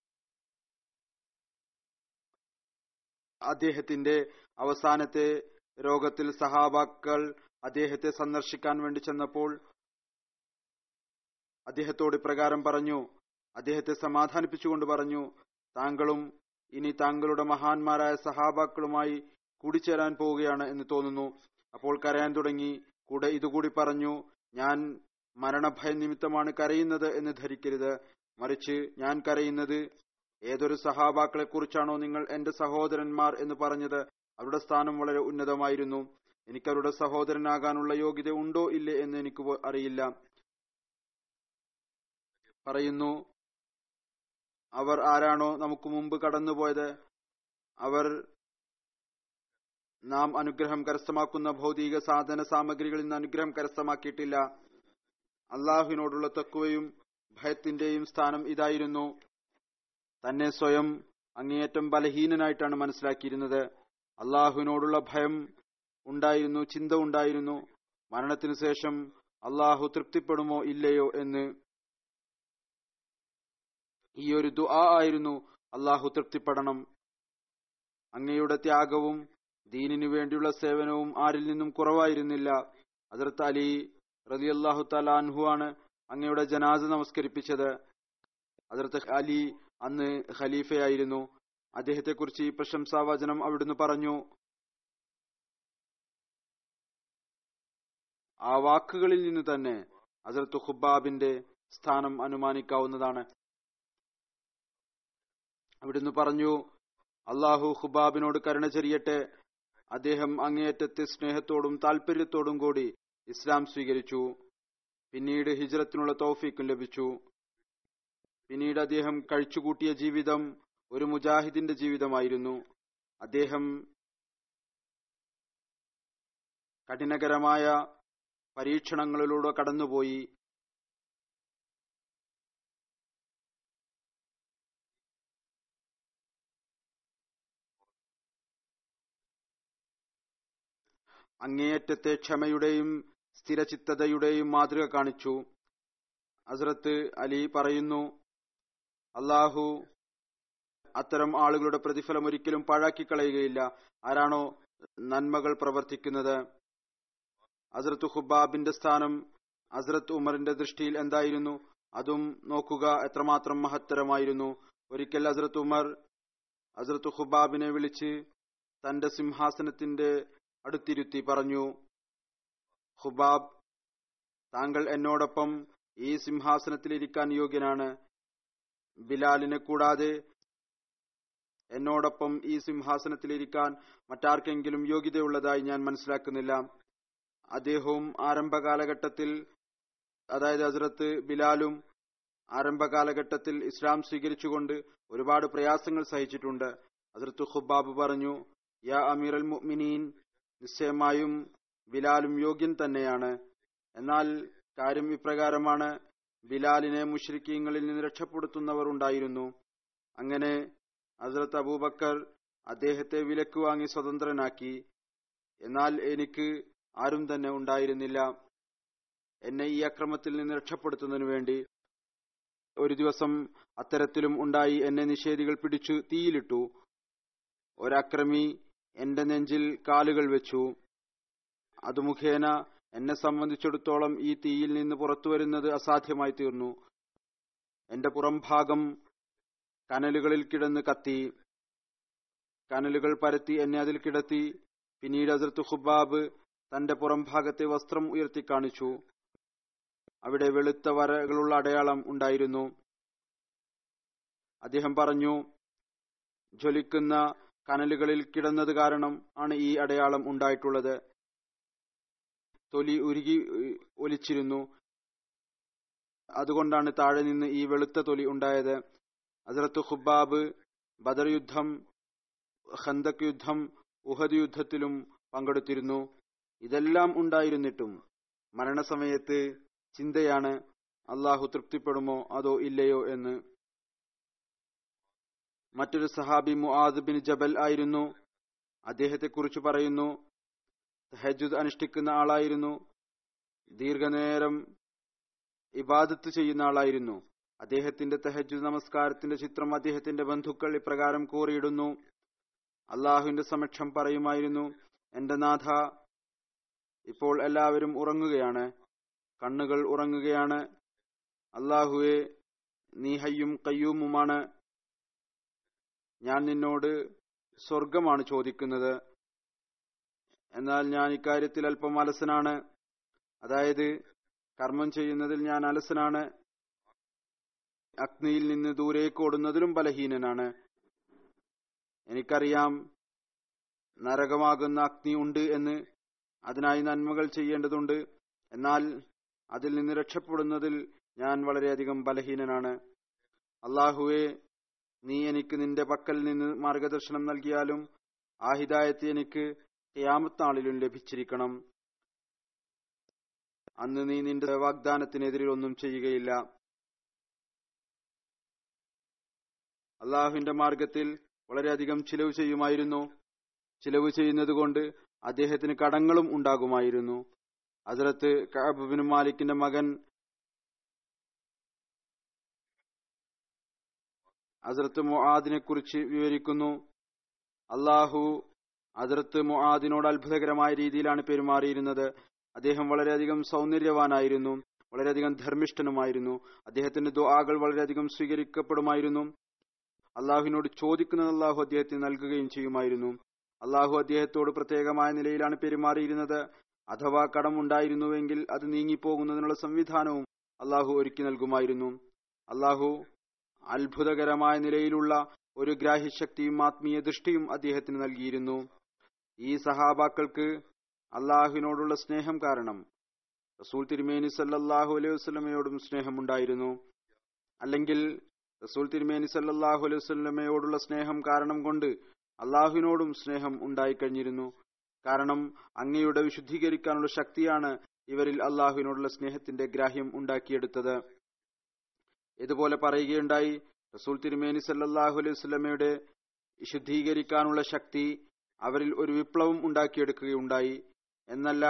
അദ്ദേഹത്തിന്റെ അവസാനത്തെ രോഗത്തിൽ സഹാബാക്കൾ അദ്ദേഹത്തെ സന്ദർശിക്കാൻ വേണ്ടി ചെന്നപ്പോൾ അദ്ദേഹത്തോട് ഇപ്രകാരം പറഞ്ഞു അദ്ദേഹത്തെ സമാധാനിപ്പിച്ചുകൊണ്ട് പറഞ്ഞു താങ്കളും ഇനി താങ്കളുടെ മഹാന്മാരായ സഹാബാക്കളുമായി കൂടിച്ചേരാൻ പോവുകയാണ് എന്ന് തോന്നുന്നു അപ്പോൾ കരയാൻ തുടങ്ങി കൂടെ ഇതുകൂടി പറഞ്ഞു ഞാൻ മരണഭയ നിമിത്തമാണ് കരയുന്നത് എന്ന് ധരിക്കരുത് മറിച്ച് ഞാൻ കരയുന്നത് ഏതൊരു സഹാബാക്കളെ കുറിച്ചാണോ നിങ്ങൾ എന്റെ സഹോദരന്മാർ എന്ന് പറഞ്ഞത് അവരുടെ സ്ഥാനം വളരെ ഉന്നതമായിരുന്നു എനിക്ക് അവരുടെ സഹോദരനാകാനുള്ള യോഗ്യത ഉണ്ടോ ഇല്ലേ എന്ന് എനിക്ക് പോ- അറിയില്ല പറയുന്നു അവർ ആരാണോ നമുക്ക് മുമ്പ് കടന്നുപോയത് അവർ നാം അനുഗ്രഹം കരസ്ഥമാക്കുന്ന ഭൗതിക സാധന സാമഗ്രികളിൽ നിന്ന് അനുഗ്രഹം കരസ്ഥമാക്കിയിട്ടില്ല അള്ളാഹുവിനോടുള്ള തക്കുവയും ഭയത്തിന്റെയും സ്ഥാനം ഇതായിരുന്നു തന്നെ സ്വയം അങ്ങേയറ്റം ബലഹീനനായിട്ടാണ് മനസ്സിലാക്കിയിരുന്നത് അള്ളാഹുവിനോടുള്ള ഭയം ഉണ്ടായിരുന്നു ചിന്ത ഉണ്ടായിരുന്നു മരണത്തിനു ശേഷം അള്ളാഹു തൃപ്തിപ്പെടുമോ ഇല്ലയോ എന്ന് ഈ ഒരു ദുആ ആയിരുന്നു അള്ളാഹു തൃപ്തിപ്പെടണം അങ്ങയുടെ ത്യാഗവും ദീനിനു വേണ്ടിയുള്ള സേവനവും ആരിൽ നിന്നും കുറവായിരുന്നില്ല ഹസരത്ത് അലി റതി അള്ളാഹു തലാൻഹു ആണ് അങ്ങയുടെ ജനാസ നമസ്കരിപ്പിച്ചത് ഹസരത്ത് അലി അന്ന് ഖലീഫയായിരുന്നു അദ്ദേഹത്തെ കുറിച്ച് ഈ പ്രശംസാവചനം അവിടുന്ന് പറഞ്ഞു ആ വാക്കുകളിൽ നിന്ന് തന്നെ ഹസരത്ത് ഖുബാബിന്റെ സ്ഥാനം അനുമാനിക്കാവുന്നതാണ് അവിടുന്ന് പറഞ്ഞു അള്ളാഹു ഖുബാബിനോട് കരുണ ചെറിയട്ടെ അദ്ദേഹം അങ്ങേയറ്റത്തെ സ്നേഹത്തോടും താല്പര്യത്തോടും കൂടി ഇസ്ലാം സ്വീകരിച്ചു പിന്നീട് ഹിജ്രത്തിനുള്ള തൗഫീക്കും ലഭിച്ചു പിന്നീട് അദ്ദേഹം കഴിച്ചുകൂട്ടിയ ജീവിതം ഒരു മുജാഹിദിന്റെ ജീവിതമായിരുന്നു അദ്ദേഹം കഠിനകരമായ പരീക്ഷണങ്ങളിലൂടെ കടന്നുപോയി അങ്ങേയറ്റത്തെ ക്ഷമയുടെയും സ്ഥിരചിത്തതയുടെയും മാതൃക കാണിച്ചു ഹസ്രത്ത് അലി പറയുന്നു അള്ളാഹു അത്തരം ആളുകളുടെ പ്രതിഫലം ഒരിക്കലും പാഴാക്കി കളയുകയില്ല ആരാണോ നന്മകൾ പ്രവർത്തിക്കുന്നത് ഹസ്രത്ത് ഹുബാബിന്റെ സ്ഥാനം ഹസ്രത്ത് ഉമറിന്റെ ദൃഷ്ടിയിൽ എന്തായിരുന്നു അതും നോക്കുക എത്രമാത്രം മഹത്തരമായിരുന്നു ഒരിക്കൽ ഹസ്രത്ത് ഉമർ ഹസ്രത്ത് ഹുബാബിനെ വിളിച്ച് തന്റെ സിംഹാസനത്തിന്റെ അടുത്തിരുത്തി പറഞ്ഞു ഹുബാബ് താങ്കൾ എന്നോടൊപ്പം ഈ സിംഹാസനത്തിൽ ഇരിക്കാൻ യോഗ്യനാണ് ബിലാലിനെ കൂടാതെ എന്നോടൊപ്പം ഈ സിംഹാസനത്തിൽ ഇരിക്കാൻ മറ്റാർക്കെങ്കിലും യോഗ്യതയുള്ളതായി ഞാൻ മനസ്സിലാക്കുന്നില്ല അദ്ദേഹവും ആരംഭകാലഘട്ടത്തിൽ അതായത് ഹസ്രത്ത് ബിലാലും ആരംഭകാലഘട്ടത്തിൽ ഇസ്ലാം സ്വീകരിച്ചുകൊണ്ട് ഒരുപാട് പ്രയാസങ്ങൾ സഹിച്ചിട്ടുണ്ട് ഹസ്രത്ത് ഖുബാബ് പറഞ്ഞു യാ അമീർ അൽ മുഅ്മിനീൻ നിശ്ചയമായും ബിലാലും യോഗ്യൻ തന്നെയാണ് എന്നാൽ കാര്യം ഇപ്രകാരമാണ് ബിലാലിനെ മുഷ്രിക്കീങ്ങളിൽ നിന്ന് രക്ഷപ്പെടുത്തുന്നവർ ഉണ്ടായിരുന്നു അങ്ങനെ ഹസ്രത്ത് അബൂബക്കർ അദ്ദേഹത്തെ വിലക്ക് വാങ്ങി സ്വതന്ത്രനാക്കി എന്നാൽ എനിക്ക് ആരും തന്നെ ഉണ്ടായിരുന്നില്ല എന്നെ ഈ അക്രമത്തിൽ നിന്ന് രക്ഷപ്പെടുത്തുന്നതിനു വേണ്ടി ഒരു ദിവസം അത്തരത്തിലും ഉണ്ടായി എന്നെ നിഷേധികൾ പിടിച്ചു തീയിലിട്ടു ഒരക്രമി എന്റെ നെഞ്ചിൽ കാലുകൾ വെച്ചു അത് മുഖേന എന്നെ സംബന്ധിച്ചിടത്തോളം ഈ തീയിൽ നിന്ന് പുറത്തു വരുന്നത് അസാധ്യമായി തീർന്നു എന്റെ പുറംഭാഗം കനലുകളിൽ കിടന്ന് കത്തി കനലുകൾ പരത്തി എന്നെ അതിൽ കിടത്തി പിന്നീട് ഹസരത്ത് ഖുബാബ് തന്റെ പുറംഭാഗത്തെ വസ്ത്രം ഉയർത്തി കാണിച്ചു അവിടെ വെളുത്ത വരകളുള്ള അടയാളം ഉണ്ടായിരുന്നു അദ്ദേഹം പറഞ്ഞു ജ്വലിക്കുന്ന കനലുകളിൽ കിടന്നത് കാരണം ആണ് ഈ അടയാളം ഉണ്ടായിട്ടുള്ളത് തൊലി ഉരുകി ഏഹ്, ഒലിച്ചിരുന്നു അതുകൊണ്ടാണ് താഴെ നിന്ന് ഈ വെളുത്ത തൊലി ഉണ്ടായത് ഹസരത്ത് ഖുബാബ് ബദർ യുദ്ധം ഖന്തക് യുദ്ധം ഉഹദ് യുദ്ധത്തിലും പങ്കെടുത്തിരുന്നു ഇതെല്ലാം ഉണ്ടായിരുന്നിട്ടും മരണസമയത്ത് ചിന്തയാണ് അള്ളാഹു തൃപ്തിപ്പെടുമോ അതോ ഇല്ലയോ എന്ന് മറ്റൊരു സഹാബി മുആദ് ബിൻ ജബൽ ആയിരുന്നു അദ്ദേഹത്തെക്കുറിച്ച് പറയുന്നു തഹജുദ് അനുഷ്ഠിക്കുന്ന ആളായിരുന്നു ദീർഘനേരം ഇബാദത്ത് ചെയ്യുന്ന ആളായിരുന്നു അദ്ദേഹത്തിന്റെ തഹജുദ് നമസ്കാരത്തിന്റെ ചിത്രം അദ്ദേഹത്തിന്റെ ബന്ധുക്കൾ ഇപ്രകാരം കോറിയിടുന്നു അള്ളാഹുവിന്റെ സമക്ഷം പറയുമായിരുന്നു എന്റെ നാഥ ഇപ്പോൾ എല്ലാവരും ഉറങ്ങുകയാണ് കണ്ണുകൾ ഉറങ്ങുകയാണ് അള്ളാഹുവെ നീ ഹയ്യും കയ്യൂമുമാണ് ഞാൻ നിന്നോട് സ്വർഗമാണ് ചോദിക്കുന്നത് എന്നാൽ ഞാൻ ഇക്കാര്യത്തിൽ അല്പം അലസനാണ് അതായത് കർമ്മം ചെയ്യുന്നതിൽ ഞാൻ അലസനാണ് അഗ്നിയിൽ നിന്ന് ദൂരേക്ക് ഓടുന്നതിലും ബലഹീനനാണ് എനിക്കറിയാം നരകമാകുന്ന അഗ്നി ഉണ്ട് എന്ന് അതിനായി നന്മകൾ ചെയ്യേണ്ടതുണ്ട് എന്നാൽ അതിൽ നിന്ന് രക്ഷപ്പെടുന്നതിൽ ഞാൻ വളരെയധികം ബലഹീനനാണ് അള്ളാഹുവെ നീ എനിക്ക് നിന്റെ പക്കൽ നിന്ന് മാർഗദർശനം നൽകിയാലും ആ ഹിദായത്ത് എനിക്ക് ഖിയാമത്ത് നാളിലും ലഭിച്ചിരിക്കണം അന്ന് നീ നിന്റെ വാഗ്ദാനത്തിനെതിരിൽ ഒന്നും ചെയ്യുകയില്ല അള്ളാഹുവിന്റെ മാർഗത്തിൽ വളരെയധികം ചിലവ് ചെയ്യുമായിരുന്നു ചിലവ് ചെയ്യുന്നത് കൊണ്ട് അദ്ദേഹത്തിന് കടങ്ങളും ഉണ്ടാകുമായിരുന്നു അതിലത്ത് കഅബിൻ മാലിക്കിന്റെ മകൻ ഹസ്രത്ത് മുആദിനെ കുറിച്ച് വിവരിക്കുന്നു അള്ളാഹു ഹസ്രത്ത് മുആദിനോട് അത്ഭുതകരമായ രീതിയിലാണ് പെരുമാറിയിരുന്നത് അദ്ദേഹം വളരെയധികം സൗന്ദര്യവാനായിരുന്നു വളരെയധികം ധർമ്മിഷ്ഠനുമായിരുന്നു അദ്ദേഹത്തിന്റെ ദുആകൾ വളരെയധികം സ്വീകരിക്കപ്പെടുമായിരുന്നു അള്ളാഹുവിനോട് ചോദിക്കുന്നത് അള്ളാഹു അദ്ദേഹത്തിന് നൽകുകയും ചെയ്യുമായിരുന്നു അള്ളാഹു അദ്ദേഹത്തോട് പ്രത്യേകമായ നിലയിലാണ് പെരുമാറിയിരുന്നത് അഥവാ കടമുണ്ടായിരുന്നുവെങ്കിൽ അത് നീങ്ങിപ്പോകുന്നതിനുള്ള സംവിധാനവും അള്ളാഹു ഒരുക്കി നൽകുമായിരുന്നു അള്ളാഹു അത്ഭുതകരമായ നിലയിലുള്ള ഒരു ഗ്രാഹ്യശക്തിയും ആത്മീയ ദൃഷ്ടിയും അദ്ദേഹത്തിന് നൽകിയിരുന്നു ഈ സഹാബാക്കൾക്ക് അള്ളാഹുവിനോടുള്ള സ്നേഹം കാരണം റസൂൽ തിരുമേനി സല്ലാഹു അലൈഹി വസ്ലമയോടും സ്നേഹമുണ്ടായിരുന്നു അല്ലെങ്കിൽ റസൂൽ തിരുമേനി സല്ലാഹു അലൈഹി വസ്ലമയോടുള്ള സ്നേഹം കാരണം കൊണ്ട് അള്ളാഹുവിനോടും സ്നേഹം ഉണ്ടായിക്കഴിഞ്ഞിരുന്നു കാരണം അങ്ങയുടെ വിശുദ്ധീകരിക്കാനുള്ള ശക്തിയാണ് ഇവരിൽ അള്ളാഹുവിനോടുള്ള സ്നേഹത്തിന്റെ ഗ്രാഹ്യം ഉണ്ടാക്കിയെടുത്തത് ഇതുപോലെ പറയുകയുണ്ടായി റസൂൽ തിരുമേനി സല്ലാഹു അലൈഹി വസ്ലമയുടെ വിശുദ്ധീകരിക്കാനുള്ള ശക്തി അവരിൽ ഒരു വിപ്ലവം ഉണ്ടാക്കിയെടുക്കുകയുണ്ടായി എന്നല്ല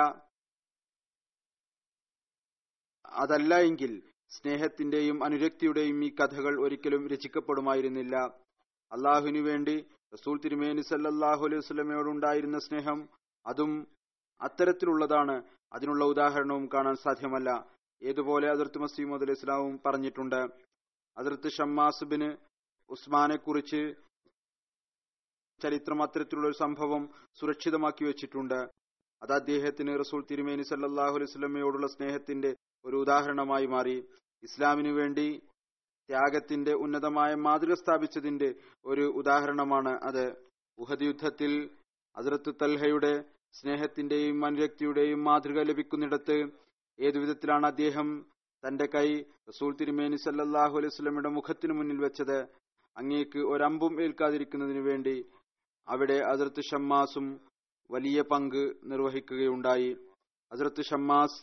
അതല്ല എങ്കിൽ സ്നേഹത്തിന്റെയും അനുരക്തിയുടെയും ഈ കഥകൾ ഒരിക്കലും രചിക്കപ്പെടുമായിരുന്നില്ല അള്ളാഹുവിനു വേണ്ടി റസൂൽ തിരുമേനി സല്ലാഹു അലൈഹി വസ്ലമയോടുണ്ടായിരുന്ന സ്നേഹം അതും അത്തരത്തിലുള്ളതാണ് അതിനുള്ള ഉദാഹരണവും കാണാൻ സാധ്യമല്ല ഏതുപോലെ അതിർത്ത് മസീമദ് അലൈഹി ഇസ്ലാമും പറഞ്ഞിട്ടുണ്ട് അതിർത്ത് ഷമ്മാസുബിന് ഉസ്മാനെ കുറിച്ച് ചരിത്രം അത്തരത്തിലുള്ള ഒരു സംഭവം സുരക്ഷിതമാക്കി വെച്ചിട്ടുണ്ട് അത് അദ്ദേഹത്തിന് റസൂൽ തിരുമേനി സല്ലാഹു അലൈഹി സ്വലമയോടുള്ള സ്നേഹത്തിന്റെ ഒരു ഉദാഹരണമായി മാറി ഇസ്ലാമിനു വേണ്ടി ത്യാഗത്തിന്റെ ഉന്നതമായ മാതൃക സ്ഥാപിച്ചതിന്റെ ഒരു ഉദാഹരണമാണ് അത് ഉഹദ് യുദ്ധത്തിൽ അതിർത്ത് തൽഹയുടെ സ്നേഹത്തിന്റെയും അനുരക്തിയുടെയും മാതൃക ലഭിക്കുന്നിടത്ത് ഏതുവിധത്തിലാണ് അദ്ദേഹം തന്റെ കൈ റസൂൽ തിരുമേനി സല്ലാഹു അലൈഹി സ്വലമിയുടെ മുഖത്തിനു മുന്നിൽ വെച്ചത് അങ്ങേക്ക് ഒരമ്പും ഏൽക്കാതിരിക്കുന്നതിനു വേണ്ടി അവിടെ അതിർത്ത് ഷമ്മാസും വലിയ പങ്ക് നിർവഹിക്കുകയുണ്ടായി അതിർത്ത് ഷമ്മാസ്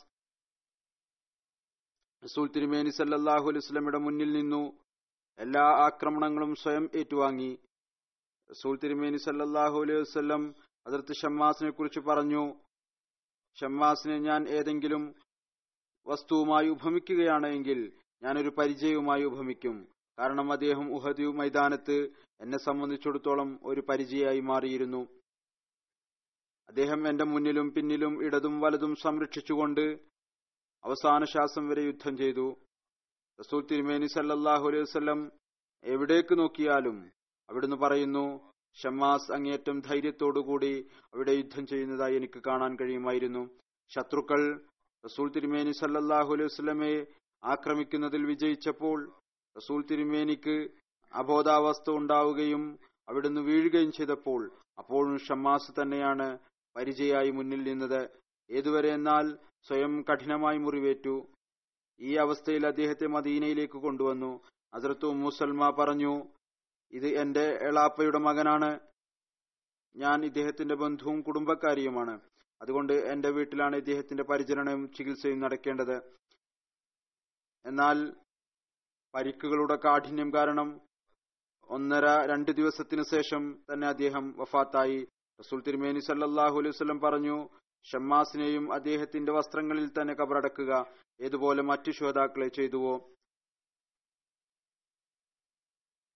റസൂൽ തിരുമേനി സല്ലാഹു അലൈഹി സ്വലമിയുടെ മുന്നിൽ നിന്നു എല്ലാ ആക്രമണങ്ങളും സ്വയം ഏറ്റുവാങ്ങി റസൂൽ തിരുമേനി സല്ലാഹു അലൈഹി വസ്ലം അതിർത്ത് ഷമ്മാസിനെ കുറിച്ച് പറഞ്ഞു ഷമ്മാസിനെ ഞാൻ ഏതെങ്കിലും വസ്തുവുമായി ഉപമിക്കുകയാണ് എങ്കിൽ ഞാനൊരു പരിചയവുമായി ഉപമിക്കും കാരണം അദ്ദേഹം ഉഹദ് മൈതാനത്ത് എന്നെ സംബന്ധിച്ചിടത്തോളം ഒരു പരിചയമായി മാറിയിരുന്നു അദ്ദേഹം എന്റെ മുന്നിലും പിന്നിലും ഇടതും വലതും സംരക്ഷിച്ചുകൊണ്ട് അവസാന ശ്വാസം വരെ യുദ്ധം ചെയ്തു റസൂൽ തിരുമേനി സല്ലാഹു അലൈഹി വസ്ലം എവിടേക്ക് നോക്കിയാലും അവിടുന്ന് പറയുന്നു ഷമ്മാസ് അങ്ങേയറ്റം ധൈര്യത്തോടുകൂടി അവിടെ യുദ്ധം ചെയ്യുന്നതായി എനിക്ക് കാണാൻ കഴിയുമായിരുന്നു ശത്രുക്കൾ റസൂൽ തിരുമേനി സല്ലാഹു അലൈഹി വസ്ലമയെ ആക്രമിക്കുന്നതിൽ വിജയിച്ചപ്പോൾ റസൂൽ തിരുമേനിക്ക് അബോധാവസ്ഥ ഉണ്ടാവുകയും അവിടുന്ന് വീഴുകയും ചെയ്തപ്പോൾ അപ്പോഴും ഷമ്മാസ് തന്നെയാണ് പരിചയായി മുന്നിൽ നിന്നത് ഏതുവരെ എന്നാൽ സ്വയം കഠിനമായി മുറിവേറ്റു ഈ അവസ്ഥയിൽ അദ്ദേഹത്തെ മദീനയിലേക്ക് കൊണ്ടുവന്നു ഹസരത്ത് മുസൽമ പറഞ്ഞു ഇത് എന്റെ എളാപ്പയുടെ മകനാണ് ഞാൻ ഇദ്ദേഹത്തിന്റെ ബന്ധുവും കുടുംബക്കാരിയുമാണ് അതുകൊണ്ട് എന്റെ വീട്ടിലാണ് ഇദ്ദേഹത്തിന്റെ പരിചരണവും ചികിത്സയും നടക്കേണ്ടത് എന്നാൽ പരിക്കുകളുടെ കാഠിന്യം കാരണം ഒന്നര രണ്ട് ദിവസത്തിനു ശേഷം തന്നെ അദ്ദേഹം വഫാത്തായി റസൂൽ തിരുമേനി സല്ലാഹു അലൈഹി വസ്ലം പറഞ്ഞു ഷമ്മാസിനെയും അദ്ദേഹത്തിന്റെ വസ്ത്രങ്ങളിൽ തന്നെ കബറടക്കുക ഏതുപോലെ മറ്റു ശ്രോതാക്കളെ ചെയ്തുവോ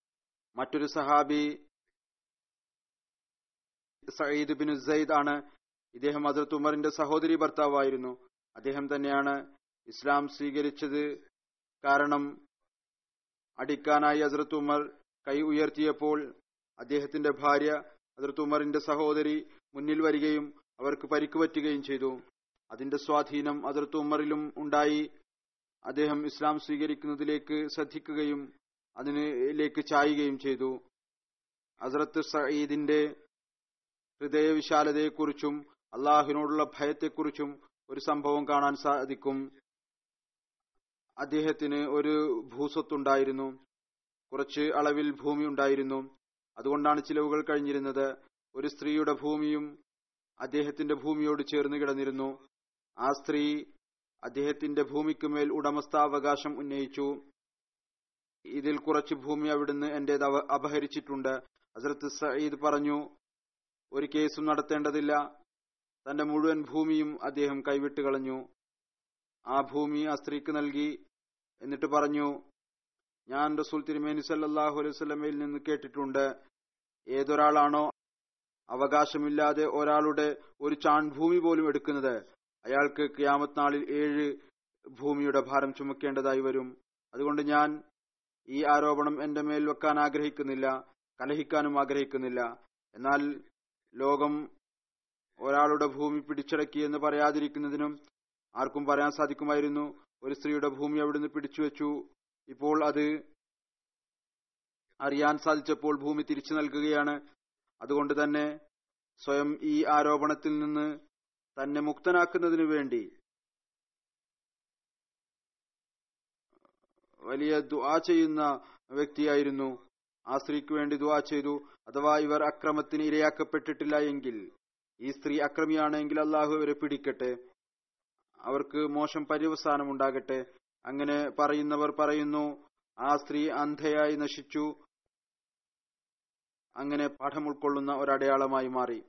മറ്റൊരു സഹാബി സയ്യിദ് ബിൻ സെയ്ദ് ആണ് ഇദ്ദേഹം ഹസരത്ത് ഉമറിന്റെ സഹോദരി ഭർത്താവായിരുന്നു അദ്ദേഹം തന്നെയാണ് ഇസ്ലാം സ്വീകരിച്ചത് കാരണം അടിക്കാനായി ഹസരത്ത് ഉമർ കൈ ഉയർത്തിയപ്പോൾ അദ്ദേഹത്തിന്റെ ഭാര്യ ഹസരത്ത് ഉമറിന്റെ സഹോദരി മുന്നിൽ വരികയും അവർക്ക് പരിക്ക് പറ്റുകയും ചെയ്തു അതിന്റെ സ്വാധീനം ഹസരത്ത് ഉമറിലും ഉണ്ടായി അദ്ദേഹം ഇസ്ലാം സ്വീകരിക്കുന്നതിലേക്ക് ശ്രദ്ധിക്കുകയും അതിലേക്ക് ചായുകയും ചെയ്തു ഹസരത്ത് സയ്യിദിന്റെ ഹൃദയവിശാലതയെക്കുറിച്ചും അള്ളാഹുവിനോടുള്ള ഭയത്തെക്കുറിച്ചും ഒരു സംഭവം കാണാൻ സാധിക്കും അദ്ദേഹത്തിന് ഒരു ഭൂസ്വത്തുണ്ടായിരുന്നു കുറച്ച് അളവിൽ ഭൂമി ഉണ്ടായിരുന്നു അതുകൊണ്ടാണ് ചിലവുകൾ കഴിഞ്ഞിരുന്നത് ഒരു സ്ത്രീയുടെ ഭൂമിയും അദ്ദേഹത്തിന്റെ ഭൂമിയോട് ചേർന്ന് കിടന്നിരുന്നു ആ സ്ത്രീ അദ്ദേഹത്തിന്റെ ഭൂമിക്ക് മേൽ ഉടമസ്ഥാവകാശം ഉന്നയിച്ചു ഇതിൽ കുറച്ച് ഭൂമി അവിടുന്ന് എന്റേത് അവ- അപഹരിച്ചിട്ടുണ്ട് ഹസരത്ത് സയ്യിദ് പറഞ്ഞു ഒരു കേസും നടത്തേണ്ടതില്ല തന്റെ മുഴുവൻ ഭൂമിയും അദ്ദേഹം കൈവിട്ട് കളഞ്ഞു ആ ഭൂമി ആ സ്ത്രീക്ക് നൽകി എന്നിട്ട് പറഞ്ഞു ഞാൻ റസൂൽ തിരുമേനി സല്ലല്ലാഹു അലൈഹി വസല്ലമയിൽ നിന്ന് കേട്ടിട്ടുണ്ട് ഏതൊരാളാണോ അവകാശമില്ലാതെ ഒരാളുടെ ഒരു ചാൺഭൂമി പോലും എടുക്കുന്നത് അയാൾക്ക് ക്യാമത്ത് നാളിൽ ഏഴ് ഭൂമിയുടെ ഭാരം ചുമക്കേണ്ടതായി വരും അതുകൊണ്ട് ഞാൻ ഈ ആരോപണം എന്റെ മേൽ വെക്കാൻ ആഗ്രഹിക്കുന്നില്ല കലഹിക്കാനും ആഗ്രഹിക്കുന്നില്ല എന്നാൽ ലോകം ഒരാളുടെ ഭൂമി പിടിച്ചടക്കി എന്ന് പറയാതിരിക്കുന്നതിനും ആർക്കും പറയാൻ സാധിക്കുമായിരുന്നു ഒരു സ്ത്രീയുടെ ഭൂമി അവിടുന്ന് പിടിച്ചുവെച്ചു ഇപ്പോൾ അത് അറിയാൻ സാധിച്ചപ്പോൾ ഭൂമി തിരിച്ചു നൽകുകയാണ് അതുകൊണ്ട് തന്നെ സ്വയം ഈ ആരോപണത്തിൽ നിന്ന് തന്നെ മുക്തനാക്കുന്നതിനു വേണ്ടി വലിയ ദുആ ചെയ്യുന്ന വ്യക്തിയായിരുന്നു ആ സ്ത്രീക്ക് വേണ്ടി ദുആ ചെയ്തു അഥവാ ഇവർ അക്രമത്തിന് ഇരയാക്കപ്പെട്ടിട്ടില്ല എങ്കിൽ ഈ സ്ത്രീ അക്രമിയാണെങ്കിൽ അള്ളാഹു ഇവരെ പിടിക്കട്ടെ അവർക്ക് മോശം പര്യവസാനം ഉണ്ടാകട്ടെ അങ്ങനെ പറയുന്നവർ പറയുന്നു ആ സ്ത്രീ അന്ധയായി നശിച്ചു അങ്ങനെ പാഠം ഉൾക്കൊള്ളുന്ന ഒരടയാളമായി മാറി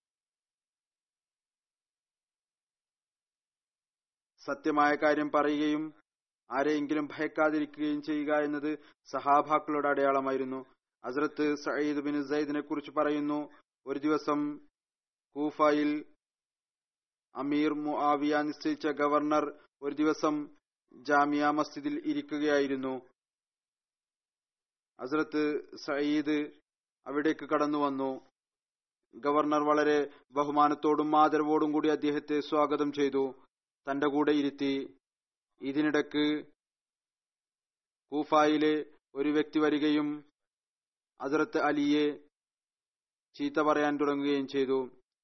സത്യമായ കാര്യം പറയുകയും ആരെയെങ്കിലും ഭയക്കാതിരിക്കുകയും ചെയ്യുക എന്നത് സഹാബാക്കളുടെ അടയാളമായിരുന്നു ഹസ്രത്ത് സയ്യിദ് ബിൻ സയ്യിദിനെ കുറിച്ച് പറയുന്നു ഒരു ദിവസം കൂഫയിൽ അമീർ മുആവിയ നിശ്ചയിച്ച ഗവർണർ ഒരു ദിവസം ജാമിയ മസ്ജിദിൽ ഇരിക്കുകയായിരുന്നു ഹസ്രത്ത് സയ്യിദ് അവിടേക്ക് കടന്നു വന്നു ഗവർണർ വളരെ ബഹുമാനത്തോടും ആദരവോടും കൂടി അദ്ദേഹത്തെ സ്വാഗതം ചെയ്തു തന്റെ കൂടെ ഇരുത്തി ഇതിനിടക്ക് കൂഫായിലെ ഒരു വ്യക്തി വരികയും ഹസ്രത്ത് അലിയെ ചീത്ത പറയാൻ തുടങ്ങുകയും ചെയ്തു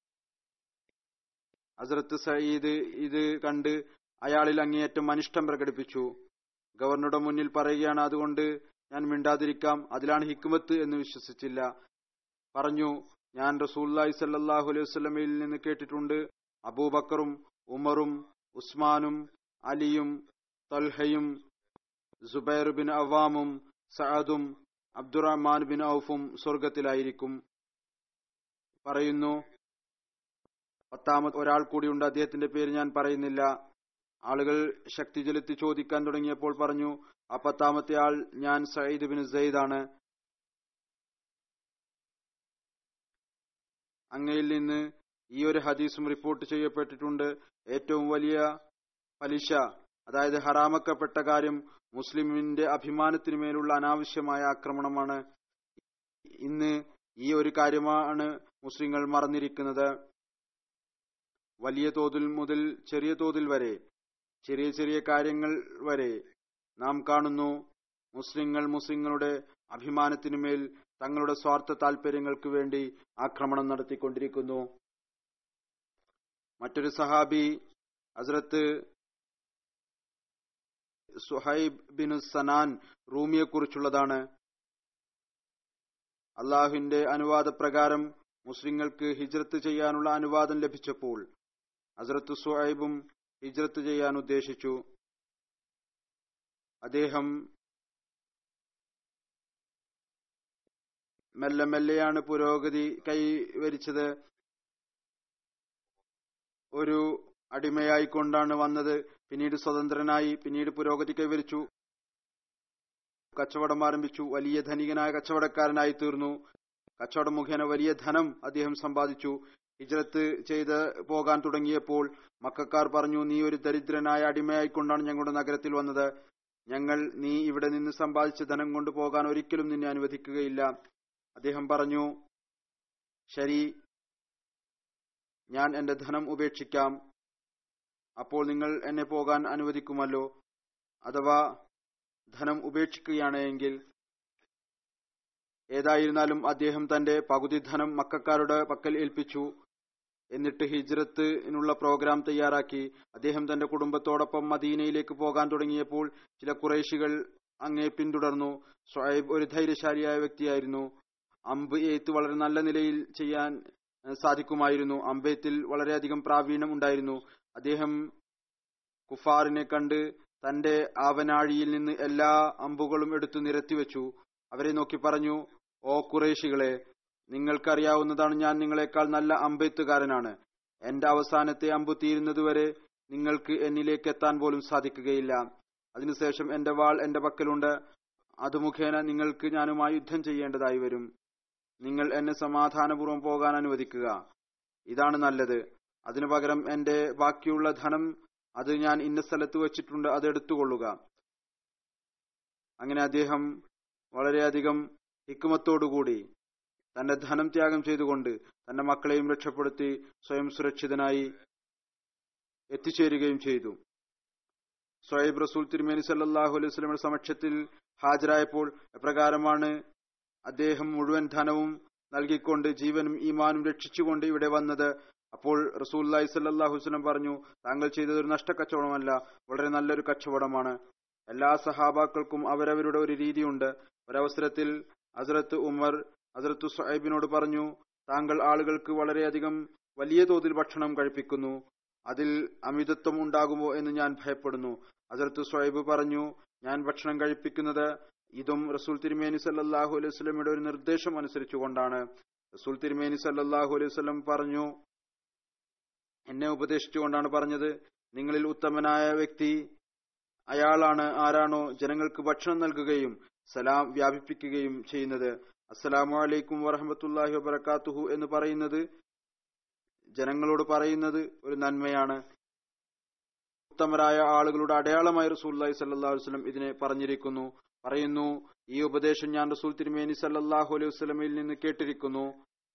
ഹസ്രത്ത് സയ്യിദ് ഇത് കണ്ട് അയാളിൽ അങ്ങേയറ്റം അനിഷ്ടം പ്രകടിപ്പിച്ചു ഗവർണറുടെ മുന്നിൽ പറയുകയാണ് അതുകൊണ്ട് ഞാൻ മിണ്ടാതിരിക്കാം അതിലാണ് ഹിക്മത്ത് എന്ന് വിശ്വസിച്ചില്ല പറഞ്ഞു ഞാൻ റസൂല്ലായി സല്ലാഹു അലൈഹി വസ്ലമയിൽ നിന്ന് കേട്ടിട്ടുണ്ട് അബൂബക്കറും ഉമറും ഉസ്മാനും അലിയും തൽഹയും സുബൈർ ബിൻ അവാമും സഅദും അബ്ദുറഹ്മാൻ ബിൻ ഔഫും സ്വർഗത്തിലായിരിക്കും പറയുന്നു പത്താമത് ഒരാൾ കൂടിയുണ്ട് അദ്ദേഹത്തിന്റെ പേര് ഞാൻ പറയുന്നില്ല ആളുകൾ ശക്തി ചെലുത്തി ചോദിക്കാൻ തുടങ്ങിയപ്പോൾ പറഞ്ഞു ആ പത്താമത്തെ ആൾ ഞാൻ സയ്യിദ് ബിൻ സയ്യിദ് ആണ് അങ്ങയിൽ നിന്ന് ഈ ഒരു ഹദീസും റിപ്പോർട്ട് ചെയ്യപ്പെട്ടിട്ടുണ്ട് ഏറ്റവും വലിയ പലിശ അതായത് ഹറാമക്കപ്പെട്ട കാര്യം മുസ്ലിമിന്റെ അഭിമാനത്തിനു മേലുള്ള അനാവശ്യമായ ആക്രമണമാണ് ഇന്ന് ഈ ഒരു കാര്യമാണ് മുസ്ലിങ്ങൾ മറന്നിരിക്കുന്നത് വലിയ തോതിൽ മുതൽ ചെറിയ തോതിൽ വരെ ചെറിയ ചെറിയ കാര്യങ്ങൾ വരെ നാം കാണുന്നു മുസ്ലിങ്ങൾ മുസ്ലിങ്ങളുടെ അഭിമാനത്തിനുമേൽ തങ്ങളുടെ സ്വാർത്ഥ താൽപര്യങ്ങൾക്ക് വേണ്ടി ആക്രമണം നടത്തിക്കൊണ്ടിരിക്കുന്നു മറ്റൊരു സഹാബി ഹസ്രത്ത് സുഹൈബ് ബിൻ സനാൻ റൂമിയെ കുറിച്ചുള്ളതാണ് അള്ളാഹുവിന്റെ അനുവാദപ്രകാരം മുസ്ലിങ്ങൾക്ക് ഹിജ്രത്ത് ചെയ്യാനുള്ള അനുവാദം ലഭിച്ചപ്പോൾ ഹസ്രത്ത് സുഹൈബും ഹിജ്രത്ത് ചെയ്യാൻ ഉദ്ദേശിച്ചു അദ്ദേഹം മെല്ലെ മെല്ലെയാണ് പുരോഗതി കൈവരിച്ചത് ഒരു അടിമയായിക്കൊണ്ടാണ് വന്നത് പിന്നീട് സ്വതന്ത്രനായി പിന്നീട് പുരോഗതി കൈവരിച്ചു കച്ചവടം ആരംഭിച്ചു വലിയ ധനികനായ കച്ചവടക്കാരനായി തീർന്നു കച്ചവടം മുഖേന വലിയ ധനം അദ്ദേഹം സമ്പാദിച്ചു ഹിജ്രത്ത് ചെയ്ത് പോകാൻ തുടങ്ങിയപ്പോൾ മക്കാർ പറഞ്ഞു നീ ഒരു ദരിദ്രനായ അടിമയായിക്കൊണ്ടാണ് ഞങ്ങളുടെ നഗരത്തിൽ വന്നത് ഞങ്ങൾ നീ ഇവിടെ നിന്ന് സമ്പാദിച്ച ധനം കൊണ്ട് പോകാൻ ഒരിക്കലും നിന്നെ അനുവദിക്കുകയില്ല അദ്ദേഹം പറഞ്ഞു ശരി ഞാൻ എന്റെ ധനം ഉപേക്ഷിക്കാം അപ്പോൾ നിങ്ങൾ എന്നെ പോകാൻ അനുവദിക്കുമല്ലോ അഥവാ ധനം ഉപേക്ഷിക്കുകയാണ് എങ്കിൽ ഏതായിരുന്നാലും അദ്ദേഹം തന്റെ പകുതി ധനം മക്കാരുടെ പക്കൽ ഏൽപ്പിച്ചു എന്നിട്ട് ഹിജ്രത്തിനുള്ള പ്രോഗ്രാം തയ്യാറാക്കി അദ്ദേഹം തന്റെ കുടുംബത്തോടൊപ്പം മദീനയിലേക്ക് പോകാൻ തുടങ്ങിയപ്പോൾ ചില കുറേശികൾ അങ്ങേ പിന്തുടർന്നു ഷുഐബ് ഒരു ധൈര്യശാലിയായ വ്യക്തിയായിരുന്നു അമ്പ് എയ്ത്ത് വളരെ നല്ല നിലയിൽ ചെയ്യാൻ ഏഹ്, സാധിക്കുമായിരുന്നു അമ്പെയ്ത്തിൽ വളരെയധികം പ്രാവീണ്യം ഉണ്ടായിരുന്നു അദ്ദേഹം കുഫാറിനെ കണ്ട് തന്റെ ആവനാഴിയിൽ നിന്ന് എല്ലാ അമ്പുകളും എടുത്തു നിരത്തിവെച്ചു അവരെ നോക്കി പറഞ്ഞു ഓ കുറേശികളെ നിങ്ങൾക്കറിയാവുന്നതാണ് ഞാൻ നിങ്ങളെക്കാൾ നല്ല അമ്പെയ്ത്തുകാരനാണ് എന്റെ അവസാനത്തെ അമ്പ് തീരുന്നതുവരെ നിങ്ങൾക്ക് എന്നിലേക്ക് എത്താൻ പോലും സാധിക്കുകയില്ല അതിനുശേഷം എന്റെ വാൾ എന്റെ പക്കലുണ്ട് അത് മുഖേന നിങ്ങൾക്ക് ഞാനുമായി യുദ്ധം ചെയ്യേണ്ടതായി വരും നിങ്ങൾ എന്നെ സമാധാനപൂർവ്വം പോകാൻ അനുവദിക്കുക ഇതാണ് നല്ലത് അതിനു പകരം എന്റെ ബാക്കിയുള്ള ധനം അത് ഞാൻ ഇന്ന സ്ഥലത്ത് വെച്ചിട്ടുണ്ട് അത് എടുത്തുകൊള്ളുക അങ്ങനെ അദ്ദേഹം വളരെയധികം ഹിക്കുമത്തോടുകൂടി തന്റെ ധനം ത്യാഗം ചെയ്തുകൊണ്ട് തന്റെ മക്കളെയും രക്ഷപ്പെടുത്തി സ്വയം സുരക്ഷിതനായി എത്തിച്ചേരുകയും ചെയ്തു സ്വയബ് റസൂൽ തിരുമേനി സല്ലാഹു അലൈഹി സ്വലമിയുടെ സമക്ഷത്തിൽ ഹാജരായപ്പോൾ എപ്രകാരമാണ് അദ്ദേഹം മുഴുവൻ ധനവും നൽകിക്കൊണ്ട് ജീവനും ഈമാനും രക്ഷിച്ചുകൊണ്ട് ഇവിടെ വന്നത് അപ്പോൾ റസൂല്ലായി സല്ലാഹു വസ്ലം പറഞ്ഞു താങ്കൾ ചെയ്തത് ഒരു നഷ്ടക്കച്ചവടമല്ല വളരെ നല്ലൊരു കച്ചവടമാണ് എല്ലാ സഹാബാക്കൾക്കും അവരവരുടെ ഒരു രീതിയുണ്ട് ഒരവസരത്തിൽ ഹസ്രത്ത് ഉമർ ഹസ്രത്ത് സുഹൈബിനോട് പറഞ്ഞു താങ്കൾ ആളുകൾക്ക് വളരെയധികം വലിയ തോതിൽ ഭക്ഷണം കഴിപ്പിക്കുന്നു അതിൽ അമിതത്വം ഉണ്ടാകുമോ എന്ന് ഞാൻ ഭയപ്പെടുന്നു ഹസ്രത്ത് സുഹൈബ് പറഞ്ഞു ഞാൻ ഭക്ഷണം കഴിപ്പിക്കുന്നത് ഇതും റസൂൽ തിരുമേനി സല്ലാഹു അലൈഹി സ്വലമിയുടെ ഒരു നിർദ്ദേശം അനുസരിച്ചുകൊണ്ടാണ് റസൂൽ തിരുമേനി സല്ലാഹു അലൈഹി സ്വലം പറഞ്ഞു എന്നെ ഉപദേശിച്ചുകൊണ്ടാണ് പറഞ്ഞത് നിങ്ങളിൽ ഉത്തമനായ വ്യക്തി അയാളാണ് ആരാണോ ജനങ്ങൾക്ക് ഭക്ഷണം നൽകുകയും സലാം വ്യാപിപ്പിക്കുകയും ചെയ്യുന്നത് അസ്സലാമു അലൈക്കും വറഹമത്തുല്ലാഹി വബർക്കാത്തുഹു എന്ന് പറയുന്നത് ജനങ്ങളോട് പറയുന്നത് ഒരു നന്മയാണ് ഉത്തമരായ ആളുകളുടെ അടയാളമായി റസൂല്ലായി സല്ലാഹു വസ്ലം ഇതിനെ പറഞ്ഞിരിക്കുന്നു പറയുന്നു ഈ ഉപദേശം ഞാൻ റസൂൽ തിരുമേനി സല്ലാഹു അലൈഹി വസ്ലമിൽ നിന്ന് കേട്ടിരിക്കുന്നു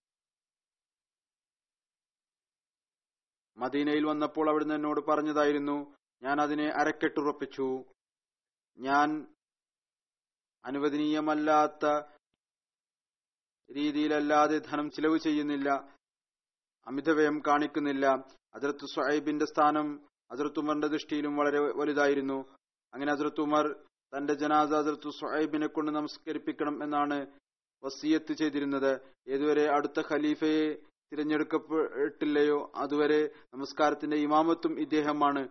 മദീനയിൽ വന്നപ്പോൾ അവിടുന്ന് എന്നോട് പറഞ്ഞതായിരുന്നു ഞാൻ അതിനെ അരക്കെട്ടുറപ്പിച്ചു ഞാൻ അനുവദനീയമല്ലാത്ത രീതിയിലല്ലാതെ ധനം ചിലവ് ചെയ്യുന്നില്ല അമിതവ്യയം കാണിക്കുന്നില്ല അതിർത്ത് സുഹൈബിന്റെ സ്ഥാനം അതിർത്ത് ഉമറിന്റെ ദൃഷ്ടിയിലും വളരെ വലുതായിരുന്നു അങ്ങനെ അതിർത്ത് ഉമർ തന്റെ ജനാസ അതിർത്ത് സുഹൈബിനെ കൊണ്ട് നമസ്കരിപ്പിക്കണം എന്നാണ് വസീയത്ത് ചെയ്തിരുന്നത് ഏതുവരെ അടുത്ത ഖലീഫയെ തിരഞ്ഞെടുക്കപ്പെട്ടില്ലയോ അതുവരെ നമസ്കാരത്തിന്റെ ഇമാമത്തും ഇദ്ദേഹമാണ്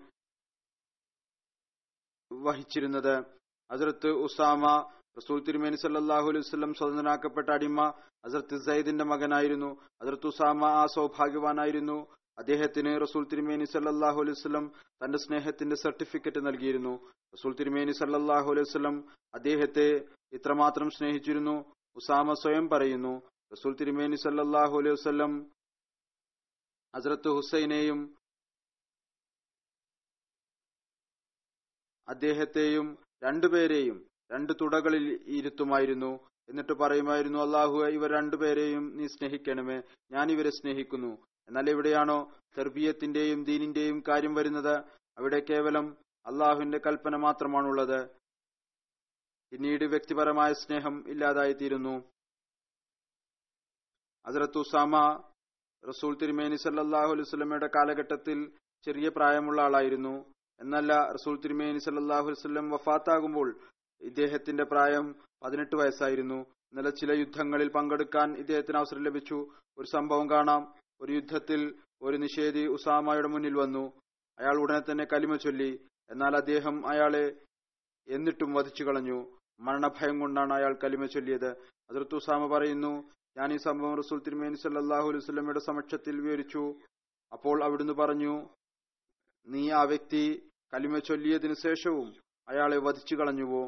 വഹിച്ചിരുന്നത് ഹസരത്ത് ഉസാമ റസൂൽ തിരുമേനി സല്ലാഹു അലൈഹി വസ്ലം സ്വതന്ത്രനാക്കപ്പെട്ട അടിമ ഹസരത്ത് സയ്യിദിന്റെ മകനായിരുന്നു ഹസരത്ത് ഉസാമ ആ സൗഭാഗ്യവാനായിരുന്നു അദ്ദേഹത്തിന് റസൂൽ തിരുമേനി സല്ലാഹു അലൈഹി വസ്ലം തന്റെ സ്നേഹത്തിന്റെ സർട്ടിഫിക്കറ്റ് നൽകിയിരുന്നു റസൂൽ തിരുമേനി സല്ലാഹു അലൈഹി വസ്ലം അദ്ദേഹത്തെ ഇത്രമാത്രം സ്നേഹിച്ചിരുന്നു ഉസാമ സ്വയം പറയുന്നു റസൂൽ തിരുമേനി സല്ലാഹു അലൈഹി വസ്ലം ഹസരത്ത് ഹുസൈനെയും അദ്ദേഹത്തെയും രണ്ടുപേരെയും രണ്ട് തുടകളിൽ ഇരുത്തുമായിരുന്നു എന്നിട്ട് പറയുമായിരുന്നു അള്ളാഹു ഇവർ രണ്ടുപേരെയും നീ സ്നേഹിക്കണമേ ഞാൻ ഇവരെ സ്നേഹിക്കുന്നു എന്നാൽ എവിടെയാണോ തെർബീയത്തിന്റെയും ദീനിന്റെയും കാര്യം വരുന്നത് അവിടെ കേവലം അള്ളാഹുവിന്റെ കൽപ്പന മാത്രമാണുള്ളത് പിന്നീട് വ്യക്തിപരമായ സ്നേഹം ഇല്ലാതായിത്തീരുന്നു ഹസരത്ത് ഉസാമ റസൂൽ തിരുമേനി സല്ലാഹു അലൈഹി സ്വലമയുടെ കാലഘട്ടത്തിൽ ചെറിയ പ്രായമുള്ള ആളായിരുന്നു എന്നല്ല റസൂൽ തിരുമേനി സല്ലാഹു വസ്ലം വഫാത്താകുമ്പോൾ ഇദ്ദേഹത്തിന്റെ പ്രായം പതിനെട്ട് വയസ്സായിരുന്നു ഇന്നലെ ചില യുദ്ധങ്ങളിൽ പങ്കെടുക്കാൻ ഇദ്ദേഹത്തിന് അവസരം ലഭിച്ചു ഒരു സംഭവം കാണാം ഒരു യുദ്ധത്തിൽ ഒരു നിഷേധി ഉസാമയുടെ മുന്നിൽ വന്നു അയാൾ ഉടനെ തന്നെ കലിമ ചൊല്ലി എന്നാൽ അദ്ദേഹം അയാളെ എന്നിട്ടും വധിച്ചു കളഞ്ഞു മരണഭയം കൊണ്ടാണ് അയാൾ കലിമ ചൊല്ലിയത് അതിർത്ത് ഉസാമ പറയുന്നു ഞാൻ ഈ സംഭവം റസൂൽ തിരുമേനി സല്ലാഹു അലൈഹി സ്വലമയുടെ സമക്ഷത്തിൽ വിവരിച്ചു അപ്പോൾ അവിടുന്ന് പറഞ്ഞു നീ ആ വ്യക്തി കലിമ ചൊല്ലിയതിനു ശേഷവും അയാളെ വധിച്ചു കളഞ്ഞുവോ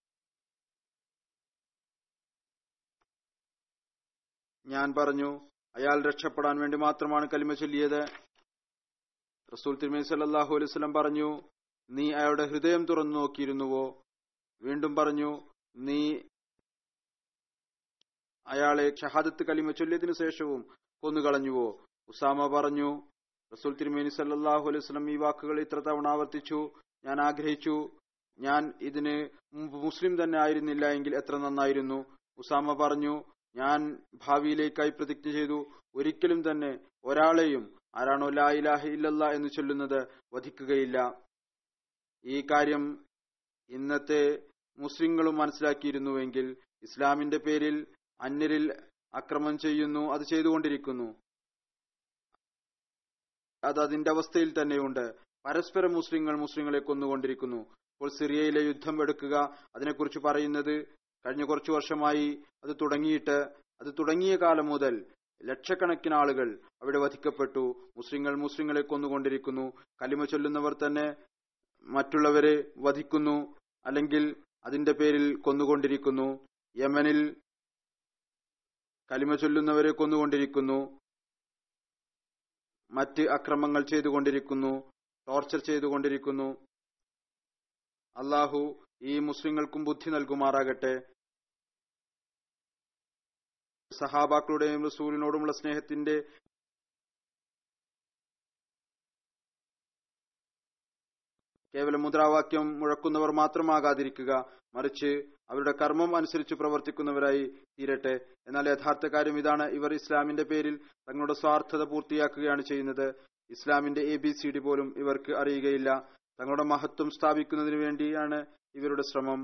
ഞാൻ പറഞ്ഞു അയാൾ രക്ഷപ്പെടാൻ വേണ്ടി മാത്രമാണ് കലിമ ചൊല്ലിയത് റസൂൽ തിരുമേനി സല്ലാഹു അലൈഹി വസല്ലം പറഞ്ഞു നീ അയാളുടെ ഹൃദയം തുറന്നു നോക്കിയിരുന്നുവോ വീണ്ടും പറഞ്ഞു നീ അയാളെ ഷഹാദത്ത് കലിമ ചൊല്ലിയതിനു ശേഷവും കൊന്നുകളഞ്ഞുവോ ഉസാമ പറഞ്ഞു റസൂൽ തിരുമേനി സല്ലാഹു അലൈഹി വസല്ലം ഈ വാക്കുകൾ ഇത്ര തവണ ആവർത്തിച്ചു ഞാൻ ആഗ്രഹിച്ചു ഞാൻ ഇതിന് മുമ്പ് മുസ്ലിം തന്നെ ആയിരുന്നില്ല എങ്കിൽ എത്ര നന്നായിരുന്നു ഉസാമ പറഞ്ഞു ഞാൻ ഭാവിയിലേക്കായി പ്രതിജ്ഞ ചെയ്തു ഒരിക്കലും തന്നെ ഒരാളെയും ആരാണോ ലാ ഇലാഹ ഇല്ലല്ല എന്ന് ചൊല്ലുന്നത് വധിക്കുകയില്ല ഈ കാര്യം ഇന്നത്തെ മുസ്ലിങ്ങളും മനസ്സിലാക്കിയിരുന്നുവെങ്കിൽ ഇസ്ലാമിന്റെ പേരിൽ അന്യരിൽ അക്രമം ചെയ്യുന്നു അത് ചെയ്തുകൊണ്ടിരിക്കുന്നു അത് അതിന്റെ അവസ്ഥയിൽ തന്നെയുണ്ട് പരസ്പരം മുസ്ലിങ്ങൾ മുസ്ലിങ്ങളെ കൊന്നുകൊണ്ടിരിക്കുന്നു ഇപ്പോൾ സിറിയയിലെ യുദ്ധം എടുക്കുക അതിനെക്കുറിച്ച് പറയുന്നത് കഴിഞ്ഞ കുറച്ചു വർഷമായി അത് തുടങ്ങിയിട്ട് അത് തുടങ്ങിയ കാലം മുതൽ ലക്ഷക്കണക്കിന് ആളുകൾ അവിടെ വധിക്കപ്പെട്ടു മുസ്ലിങ്ങൾ മുസ്ലിങ്ങളെ കൊന്നുകൊണ്ടിരിക്കുന്നു കലിമ ചൊല്ലുന്നവർ തന്നെ മറ്റുള്ളവരെ വധിക്കുന്നു അല്ലെങ്കിൽ അതിന്റെ പേരിൽ കൊന്നുകൊണ്ടിരിക്കുന്നു യമനിൽ കലിമ ചൊല്ലുന്നവരെ കൊന്നുകൊണ്ടിരിക്കുന്നു മറ്റ് അക്രമങ്ങൾ ചെയ്തുകൊണ്ടിരിക്കുന്നു ടോർച്ചർ ചെയ്തുകൊണ്ടിരിക്കുന്നു അള്ളാഹു ഈ മുസ്ലിങ്ങൾക്കും ബുദ്ധി നൽകുമാറാകട്ടെ സഹാബാക്കളുടെയും റസൂലിനോടുമുള്ള സ്നേഹത്തിന്റെ കേവലം മുദ്രാവാക്യം മുഴക്കുന്നവർ മാത്രമാകാതിരിക്കുക മറിച്ച് അവരുടെ കർമ്മം അനുസരിച്ച് പ്രവർത്തിക്കുന്നവരായി തീരട്ടെ എന്നാൽ യഥാർത്ഥ കാര്യം ഇതാണ് ഇവർ ഇസ്ലാമിന്റെ പേരിൽ തങ്ങളുടെ സ്വാർത്ഥത പൂർത്തിയാക്കുകയാണ് ചെയ്യുന്നത് ഇസ്ലാമിന്റെ എ ബി സി ഡി പോലും ഇവർക്ക് അറിയുകയില്ല തങ്ങളുടെ മഹത്വം സ്ഥാപിക്കുന്നതിന് വേണ്ടിയാണ് ഇവരുടെ ശ്രമം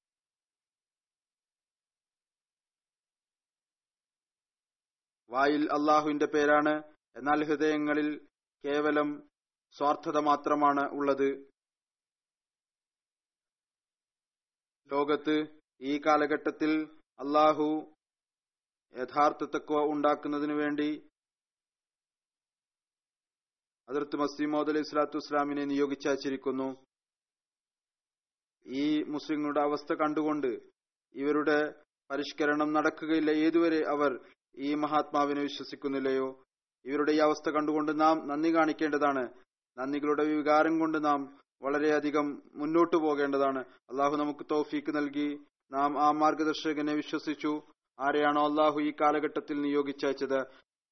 വായിൽ അള്ളാഹുവിന്റെ പേരാണ് എന്നാൽ ഹൃദയങ്ങളിൽ കേവലം സ്വാർത്ഥത മാത്രമാണ് ഉള്ളത് ലോകത്ത് ഈ കാലഘട്ടത്തിൽ അള്ളാഹു യഥാർത്ഥ തക്വ ഉണ്ടാക്കുന്നതിനു വേണ്ടി അതിർത്ത് മസീമോദ് അലൈഹി സ്വലാത്തു വസ്സലാമിനെ നിയോഗിച്ചയച്ചിരിക്കുന്നു ഈ മുസ്ലിങ്ങളുടെ അവസ്ഥ കണ്ടുകൊണ്ട് ഇവരുടെ പരിഷ്കരണം നടക്കുകയില്ല ഏതുവരെ അവർ ഈ മഹാത്മാവിനെ വിശ്വസിക്കുന്നില്ലയോ ഇവരുടെ ഈ അവസ്ഥ കണ്ടുകൊണ്ട് നാം നന്ദി കാണിക്കേണ്ടതാണ് നന്ദികളുടെ വികാരം കൊണ്ട് നാം വളരെയധികം മുന്നോട്ടു പോകേണ്ടതാണ് അള്ളാഹു നമുക്ക് തൗഫീക്ക് നൽകി നാം ആ മാർഗദർശകനെ വിശ്വസിച്ചു ആരെയാണോ അള്ളാഹു ഈ കാലഘട്ടത്തിൽ നിയോഗിച്ചയച്ചത്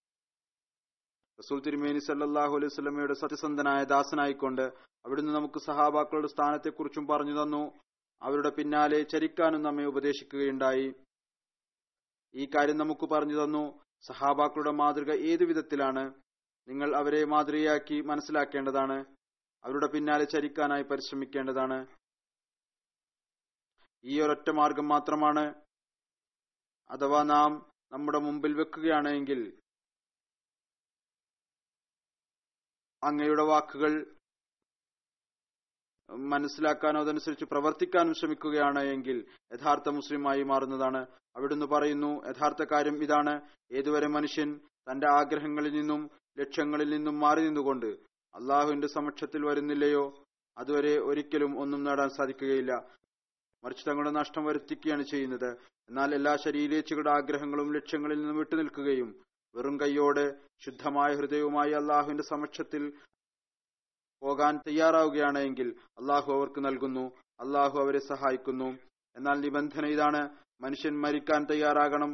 റസൂൽ തിരുമേനി സല്ലാഹു അലൈഹി സ്വലമയുടെ സത്യസന്ധനായ ദാസനായിക്കൊണ്ട് അവിടുന്ന് നമുക്ക് സഹാബാക്കളുടെ സ്ഥാനത്തെക്കുറിച്ചും പറഞ്ഞു തന്നു അവരുടെ പിന്നാലെ ചരിക്കാനും നമ്മെ ഉപദേശിക്കുകയുണ്ടായി ഈ കാര്യം നമുക്ക് പറഞ്ഞു തന്നു സഹാബാക്കളുടെ മാതൃക ഏതു വിധത്തിലാണ് നിങ്ങൾ അവരെ മാതൃകയാക്കി മനസ്സിലാക്കേണ്ടതാണ് അവരുടെ പിന്നാലെ ചരിക്കാനായി പരിശ്രമിക്കേണ്ടതാണ് ഈ ഒരൊറ്റ മാർഗം മാത്രമാണ് അഥവാ നാം നമ്മുടെ മുമ്പിൽ വെക്കുകയാണെങ്കിൽ അങ്ങയുടെ വാക്കുകൾ മനസ്സിലാക്കാനോ അതനുസരിച്ച് പ്രവർത്തിക്കാനും ശ്രമിക്കുകയാണ് എങ്കിൽ യഥാർത്ഥ മുസ്ലിമായി മാറുന്നതാണ് അവിടുന്ന് പറയുന്നു യഥാർത്ഥ കാര്യം ഇതാണ് ഏതുവരെ മനുഷ്യൻ തന്റെ ആഗ്രഹങ്ങളിൽ നിന്നും ലക്ഷ്യങ്ങളിൽ നിന്നും മാറി നിന്നുകൊണ്ട് അള്ളാഹുവിന്റെ സമക്ഷത്തിൽ വരുന്നില്ലയോ അതുവരെ ഒരിക്കലും ഒന്നും നേടാൻ സാധിക്കുകയില്ല മറിച്ച് തങ്ങളുടെ നഷ്ടം വരുത്തിക്കുകയാണ് ചെയ്യുന്നത് എന്നാൽ എല്ലാ ശരീരേച്ഛകളുടെ ആഗ്രഹങ്ങളും ലക്ഷ്യങ്ങളിൽ നിന്നും വിട്ടുനിൽക്കുകയും വെറും കൈയോടെ ശുദ്ധമായ ഹൃദയവുമായി അള്ളാഹുവിന്റെ സമക്ഷത്തിൽ പോകാൻ തയ്യാറാവുകയാണ് എങ്കിൽ അള്ളാഹു അവർക്ക് നൽകുന്നു അള്ളാഹു അവരെ സഹായിക്കുന്നു എന്നാൽ നിബന്ധന ഇതാണ് മനുഷ്യൻ മരിക്കാൻ തയ്യാറാകണം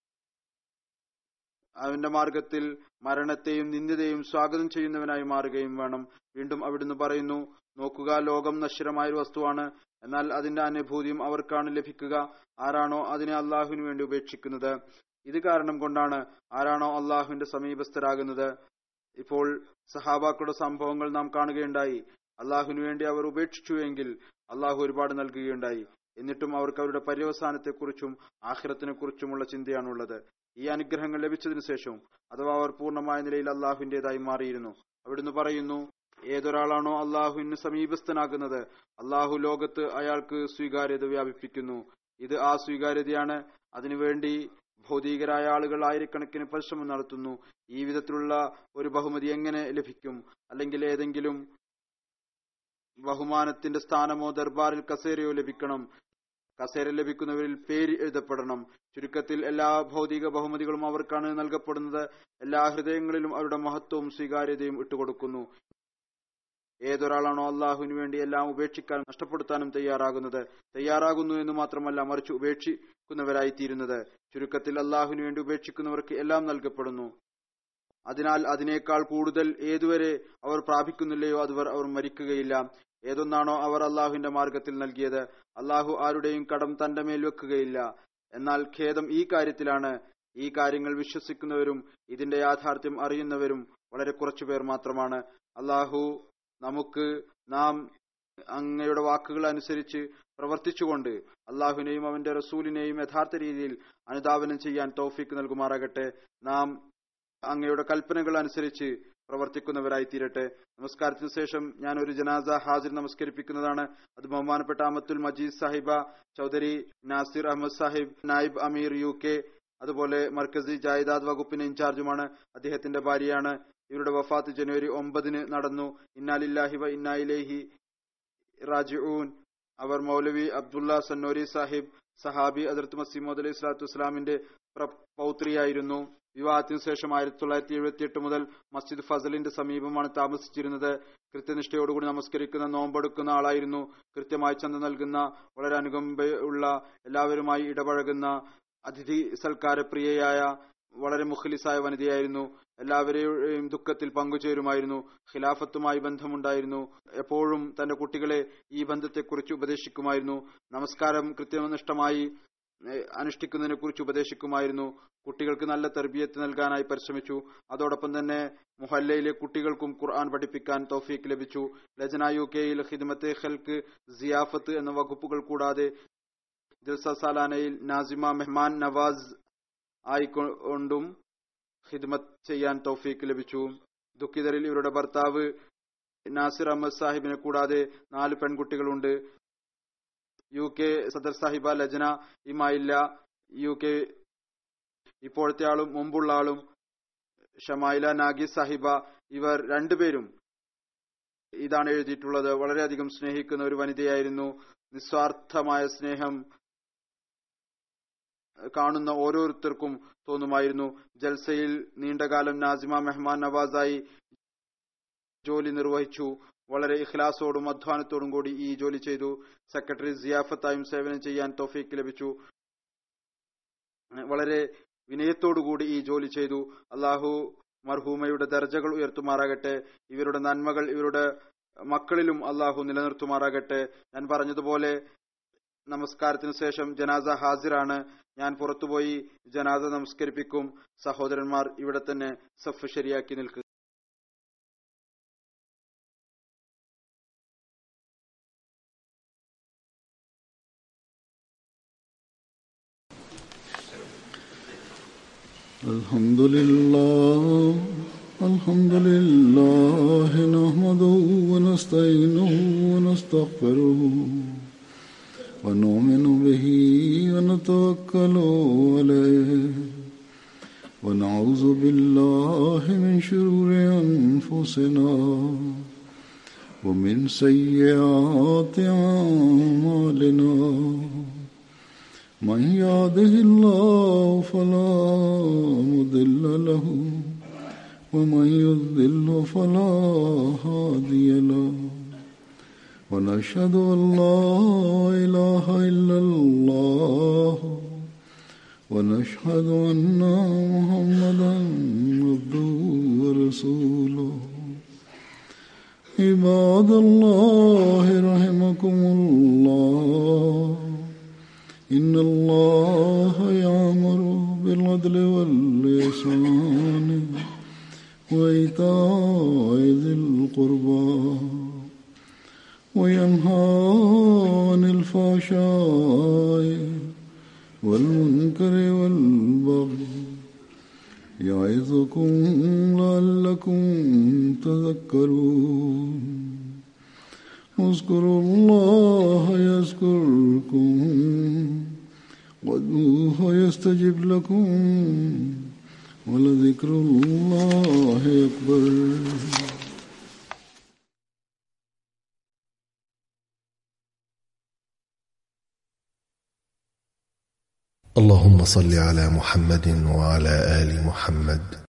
അവന്റെ മാർഗത്തിൽ മരണത്തെയും നിന്ദതയും സ്വാഗതം ചെയ്യുന്നവനായി മാറുകയും വേണം വീണ്ടും അവിടുന്ന് പറയുന്നു നോക്കുക ലോകം നശ്വരമായ ഒരു വസ്തുവാണ് എന്നാൽ അതിന്റെ അനുഭൂതിയും അവർക്കാണ് ലഭിക്കുക ആരാണോ അതിനെ അള്ളാഹുവിന് വേണ്ടി ഉപേക്ഷിക്കുന്നത് ഇത് കാരണം കൊണ്ടാണ് ആരാണോ അള്ളാഹുവിന്റെ സമീപസ്ഥരാകുന്നത് ഇപ്പോൾ സഹാബാക്കളുടെ സംഭവങ്ങൾ നാം കാണുകയുണ്ടായി അള്ളാഹുവിനു വേണ്ടി അവർ ഉപേക്ഷിച്ചുവെങ്കിൽ അള്ളാഹു ഒരുപാട് നൽകുകയുണ്ടായി എന്നിട്ടും അവർക്ക് അവരുടെ പര്യവസാനത്തെക്കുറിച്ചും ആഹ്റത്തിനെക്കുറിച്ചുമുള്ള ചിന്തയാണുള്ളത് ഈ അനുഗ്രഹങ്ങൾ ലഭിച്ചതിനു ശേഷവും അഥവാ അവർ പൂർണ്ണമായ നിലയിൽ അള്ളാഹുവിന്റേതായി മാറിയിരുന്നു അവിടുന്ന് പറയുന്നു ഏതൊരാളാണോ അള്ളാഹുവിന് സമീപസ്ഥനാകുന്നത് അള്ളാഹു ലോകത്ത് അയാൾക്ക് സ്വീകാര്യത വ്യാപിപ്പിക്കുന്നു ഇത് ആ സ്വീകാര്യതയാണ് അതിനുവേണ്ടി ഭൗതികരായ ആളുകൾ ആയിരക്കണക്കിന് പരിശ്രമം നടത്തുന്നു ഈ വിധത്തിലുള്ള ഒരു ബഹുമതി എങ്ങനെ ലഭിക്കും അല്ലെങ്കിൽ ഏതെങ്കിലും ബഹുമാനത്തിന്റെ സ്ഥാനമോ ദർബാറിൽ കസേരയോ ലഭിക്കണം കസേര ലഭിക്കുന്നവരിൽ പേര് എഴുതപ്പെടണം ചുരുക്കത്തിൽ എല്ലാ ഭൗതിക ബഹുമതികളും അവർക്കാണ് നൽകപ്പെടുന്നത് എല്ലാ ഹൃദയങ്ങളിലും അവരുടെ മഹത്വവും സ്വീകാര്യതയും ഇട്ടുകൊടുക്കുന്നു ഏതൊരാളാണോ അള്ളാഹുവിന് വേണ്ടി എല്ലാം ഉപേക്ഷിക്കാനും നഷ്ടപ്പെടുത്താനും തയ്യാറാകുന്നത് തയ്യാറാകുന്നു എന്ന് മാത്രമല്ല മറിച്ച് ഉപേക്ഷിക്കുന്നവരായി തീരുന്നത് ചുരുക്കത്തിൽ അള്ളാഹുവിന് വേണ്ടി ഉപേക്ഷിക്കുന്നവർക്ക് എല്ലാം നൽകപ്പെടുന്നു അതിനാൽ അതിനേക്കാൾ കൂടുതൽ ഏതുവരെ അവർ പ്രാപിക്കുന്നില്ലയോ അതുവർ അവർ മരിക്കുകയില്ല ഏതൊന്നാണോ അവർ അള്ളാഹുവിന്റെ മാർഗത്തിൽ നൽകിയത് അള്ളാഹു ആരുടെയും കടം തന്റെ മേൽ വെക്കുകയില്ല എന്നാൽ ഖേദം ഈ കാര്യത്തിലാണ് ഈ കാര്യങ്ങൾ വിശ്വസിക്കുന്നവരും ഇതിന്റെ യാഥാർത്ഥ്യം അറിയുന്നവരും വളരെ കുറച്ചുപേർ മാത്രമാണ് അള്ളാഹു നമുക്ക് നാം അങ്ങയുടെ വാക്കുകൾ അനുസരിച്ച് പ്രവർത്തിച്ചുകൊണ്ട് അള്ളാഹുവിനെയും അവന്റെ റസൂലിനെയും യഥാർത്ഥ രീതിയിൽ അനുധാവനം ചെയ്യാൻ തൗഫീക്ക് നൽകുമാറാകട്ടെ നാം അങ്ങയുടെ കൽപ്പനകൾ അനുസരിച്ച് പ്രവർത്തിക്കുന്നവരായി തീരട്ടെ നമസ്കാരത്തിന് ശേഷം ഞാൻ ഒരു ജനാസ ഹാജിർ നമസ്കരിപ്പിക്കുന്നതാണ് അത് ബഹുമാനപ്പെട്ട അമത്തുൽ മജീദ് സാഹിബ ചൌധരി നാസിർ അഹമ്മദ് സാഹിബ് നായിബ് അമീർ യു കെ അതുപോലെ മർക്കസി ജായിദാദ് വകുപ്പിന് ഇൻചാർജുമാണ് അദ്ദേഹത്തിന്റെ ഭാര്യയാണ് ഇവരുടെ വഫാത്ത് ജനുവരി ഒമ്പതിന് നടന്നു ഇന്നാലില്ലാഹി വ ഇന്നായിലേഹി റാജിഊൻ അവർ മൗലവി അബ്ദുള്ള സന്നോരി സാഹിബ് സഹാബി അതിർത്ത് മസീമോദ് അലൈഹി സ്വലാത്തു വസ്സലാമിന്റെ പൗത്രിയായിരുന്നു വിവാഹത്തിനു ശേഷം ആയിരത്തി തൊള്ളായിരത്തി എഴുപത്തി എട്ട് മുതൽ മസ്ജിദ് ഫസലിന്റെ സമീപമാണ് താമസിച്ചിരുന്നത് കൃത്യനിഷ്ഠയോടുകൂടി നമസ്കരിക്കുന്ന നോമ്പെടുക്കുന്ന ആളായിരുന്നു കൃത്യമായി ചന്ത നൽകുന്ന വളരെ അനുകമ്പയുള്ള എല്ലാവരുമായി ഇടപഴകുന്ന അതിഥി സൽക്കാരപ്രിയയായ വളരെ മുഖലിസായ വനിതയായിരുന്നു എല്ലാവരെയും ദുഃഖത്തിൽ പങ്കുചേരുമായിരുന്നു ഖിലാഫത്തുമായി ബന്ധമുണ്ടായിരുന്നു എപ്പോഴും തന്റെ കുട്ടികളെ ഈ ബന്ധത്തെക്കുറിച്ച് ഉപദേശിക്കുമായിരുന്നു നമസ്കാരം കൃത്യനിഷ്ഠമായി അനുഷ്ഠിക്കുന്നതിനെ കുറിച്ച് ഉപദേശിക്കുമായിരുന്നു കുട്ടികൾക്ക് നല്ല തെർബിയത്ത് നൽകാനായി പരിശ്രമിച്ചു അതോടൊപ്പം തന്നെ മുഹല്ലയിലെ കുട്ടികൾക്കും ഖുർആൻ പഠിപ്പിക്കാൻ തൗഫീക്ക് ലഭിച്ചു ലജന യു കെയിൽ ഹിദ്മത്തെ ഖൽക്ക് സിയാഫത്ത് എന്ന വകുപ്പുകൾ കൂടാതെ ദിൽസ സാലാനയിൽ നാസിമ മെഹ്മാൻ നവാസ് ആയിക്കൊണ്ടും ഹിദ്മത്ത് ചെയ്യാൻ തൗഫീക്ക് ലഭിച്ചു ദുഃഖിതരിൽ ഇവരുടെ ഭർത്താവ് നാസിർ അഹമ്മദ് സാഹിബിനെ കൂടാതെ നാല് പെൺകുട്ടികളുണ്ട് U K Sadr Sahiba Lajna Imaillah U K ഇപ്പോഴത്തെ ആളും മുമ്പുള്ള ആളും ഷമായില നാഗി സാഹിബ ഇവർ രണ്ടുപേരും ഇതാണ് എഴുതിയിട്ടുള്ളത് വളരെയധികം സ്നേഹിക്കുന്ന ഒരു വനിതയായിരുന്നു നിസ്വാർത്ഥമായ സ്നേഹം കാണുന്ന ഓരോരുത്തർക്കും തോന്നുമായിരുന്നു ജൽസയിൽ നീണ്ടകാലം നാസിമ മെഹ്മാൻ നവാസായി ജോലി നിർവഹിച്ചു വളരെ ഇഖ്ലാസോടും അധ്വാനത്തോടും കൂടി ഈ ജോലി ചെയ്തു സെക്രട്ടറി സിയാഫത്തായും സേവനം ചെയ്യാൻ തോഫീക്ക് ലഭിച്ചു വളരെ വിനയത്തോടുകൂടി ഈ ജോലി ചെയ്തു അള്ളാഹു മർഹൂമയുടെ ദർജകൾ ഉയർത്തുമാറാകട്ടെ ഇവരുടെ നന്മകൾ ഇവരുടെ മക്കളിലും അള്ളാഹു നിലനിർത്തുമാറാകട്ടെ ഞാൻ പറഞ്ഞതുപോലെ നമസ്കാരത്തിന് ശേഷം ജനാസ ഹാസിറാണ് ഞാൻ പുറത്തുപോയി ജനാസ നമസ്കരിപ്പിക്കും സഹോദരന്മാർ ഇവിടെ തന്നെ സഫ് ശരിയാക്കി നിൽക്കുക الحمد لله الحمد لله نحمده ونستعينه ونستغفره ونؤمن به ونتوكل عليه ونعوذ بالله من شرور أنفسنا ومن سيئات أعمالنا من يهده الله فلا مضل له ومن يضلل فلا هادي له ونشهد أن لا إله إلا الله ونشهد أن محمدا عبده ورسوله عباد الله رحمكم الله إن الله يأمر بالعدل واللسان وإيتاء ذي القربى وينهى عن الفحشاء والمنكر والبغي يعظكم لعلكم تذكرون اذكروا الله يذكركم وادعوه يستجب لكم ولذكر الله أكبر اللهم صل على محمد وعلى ال محمد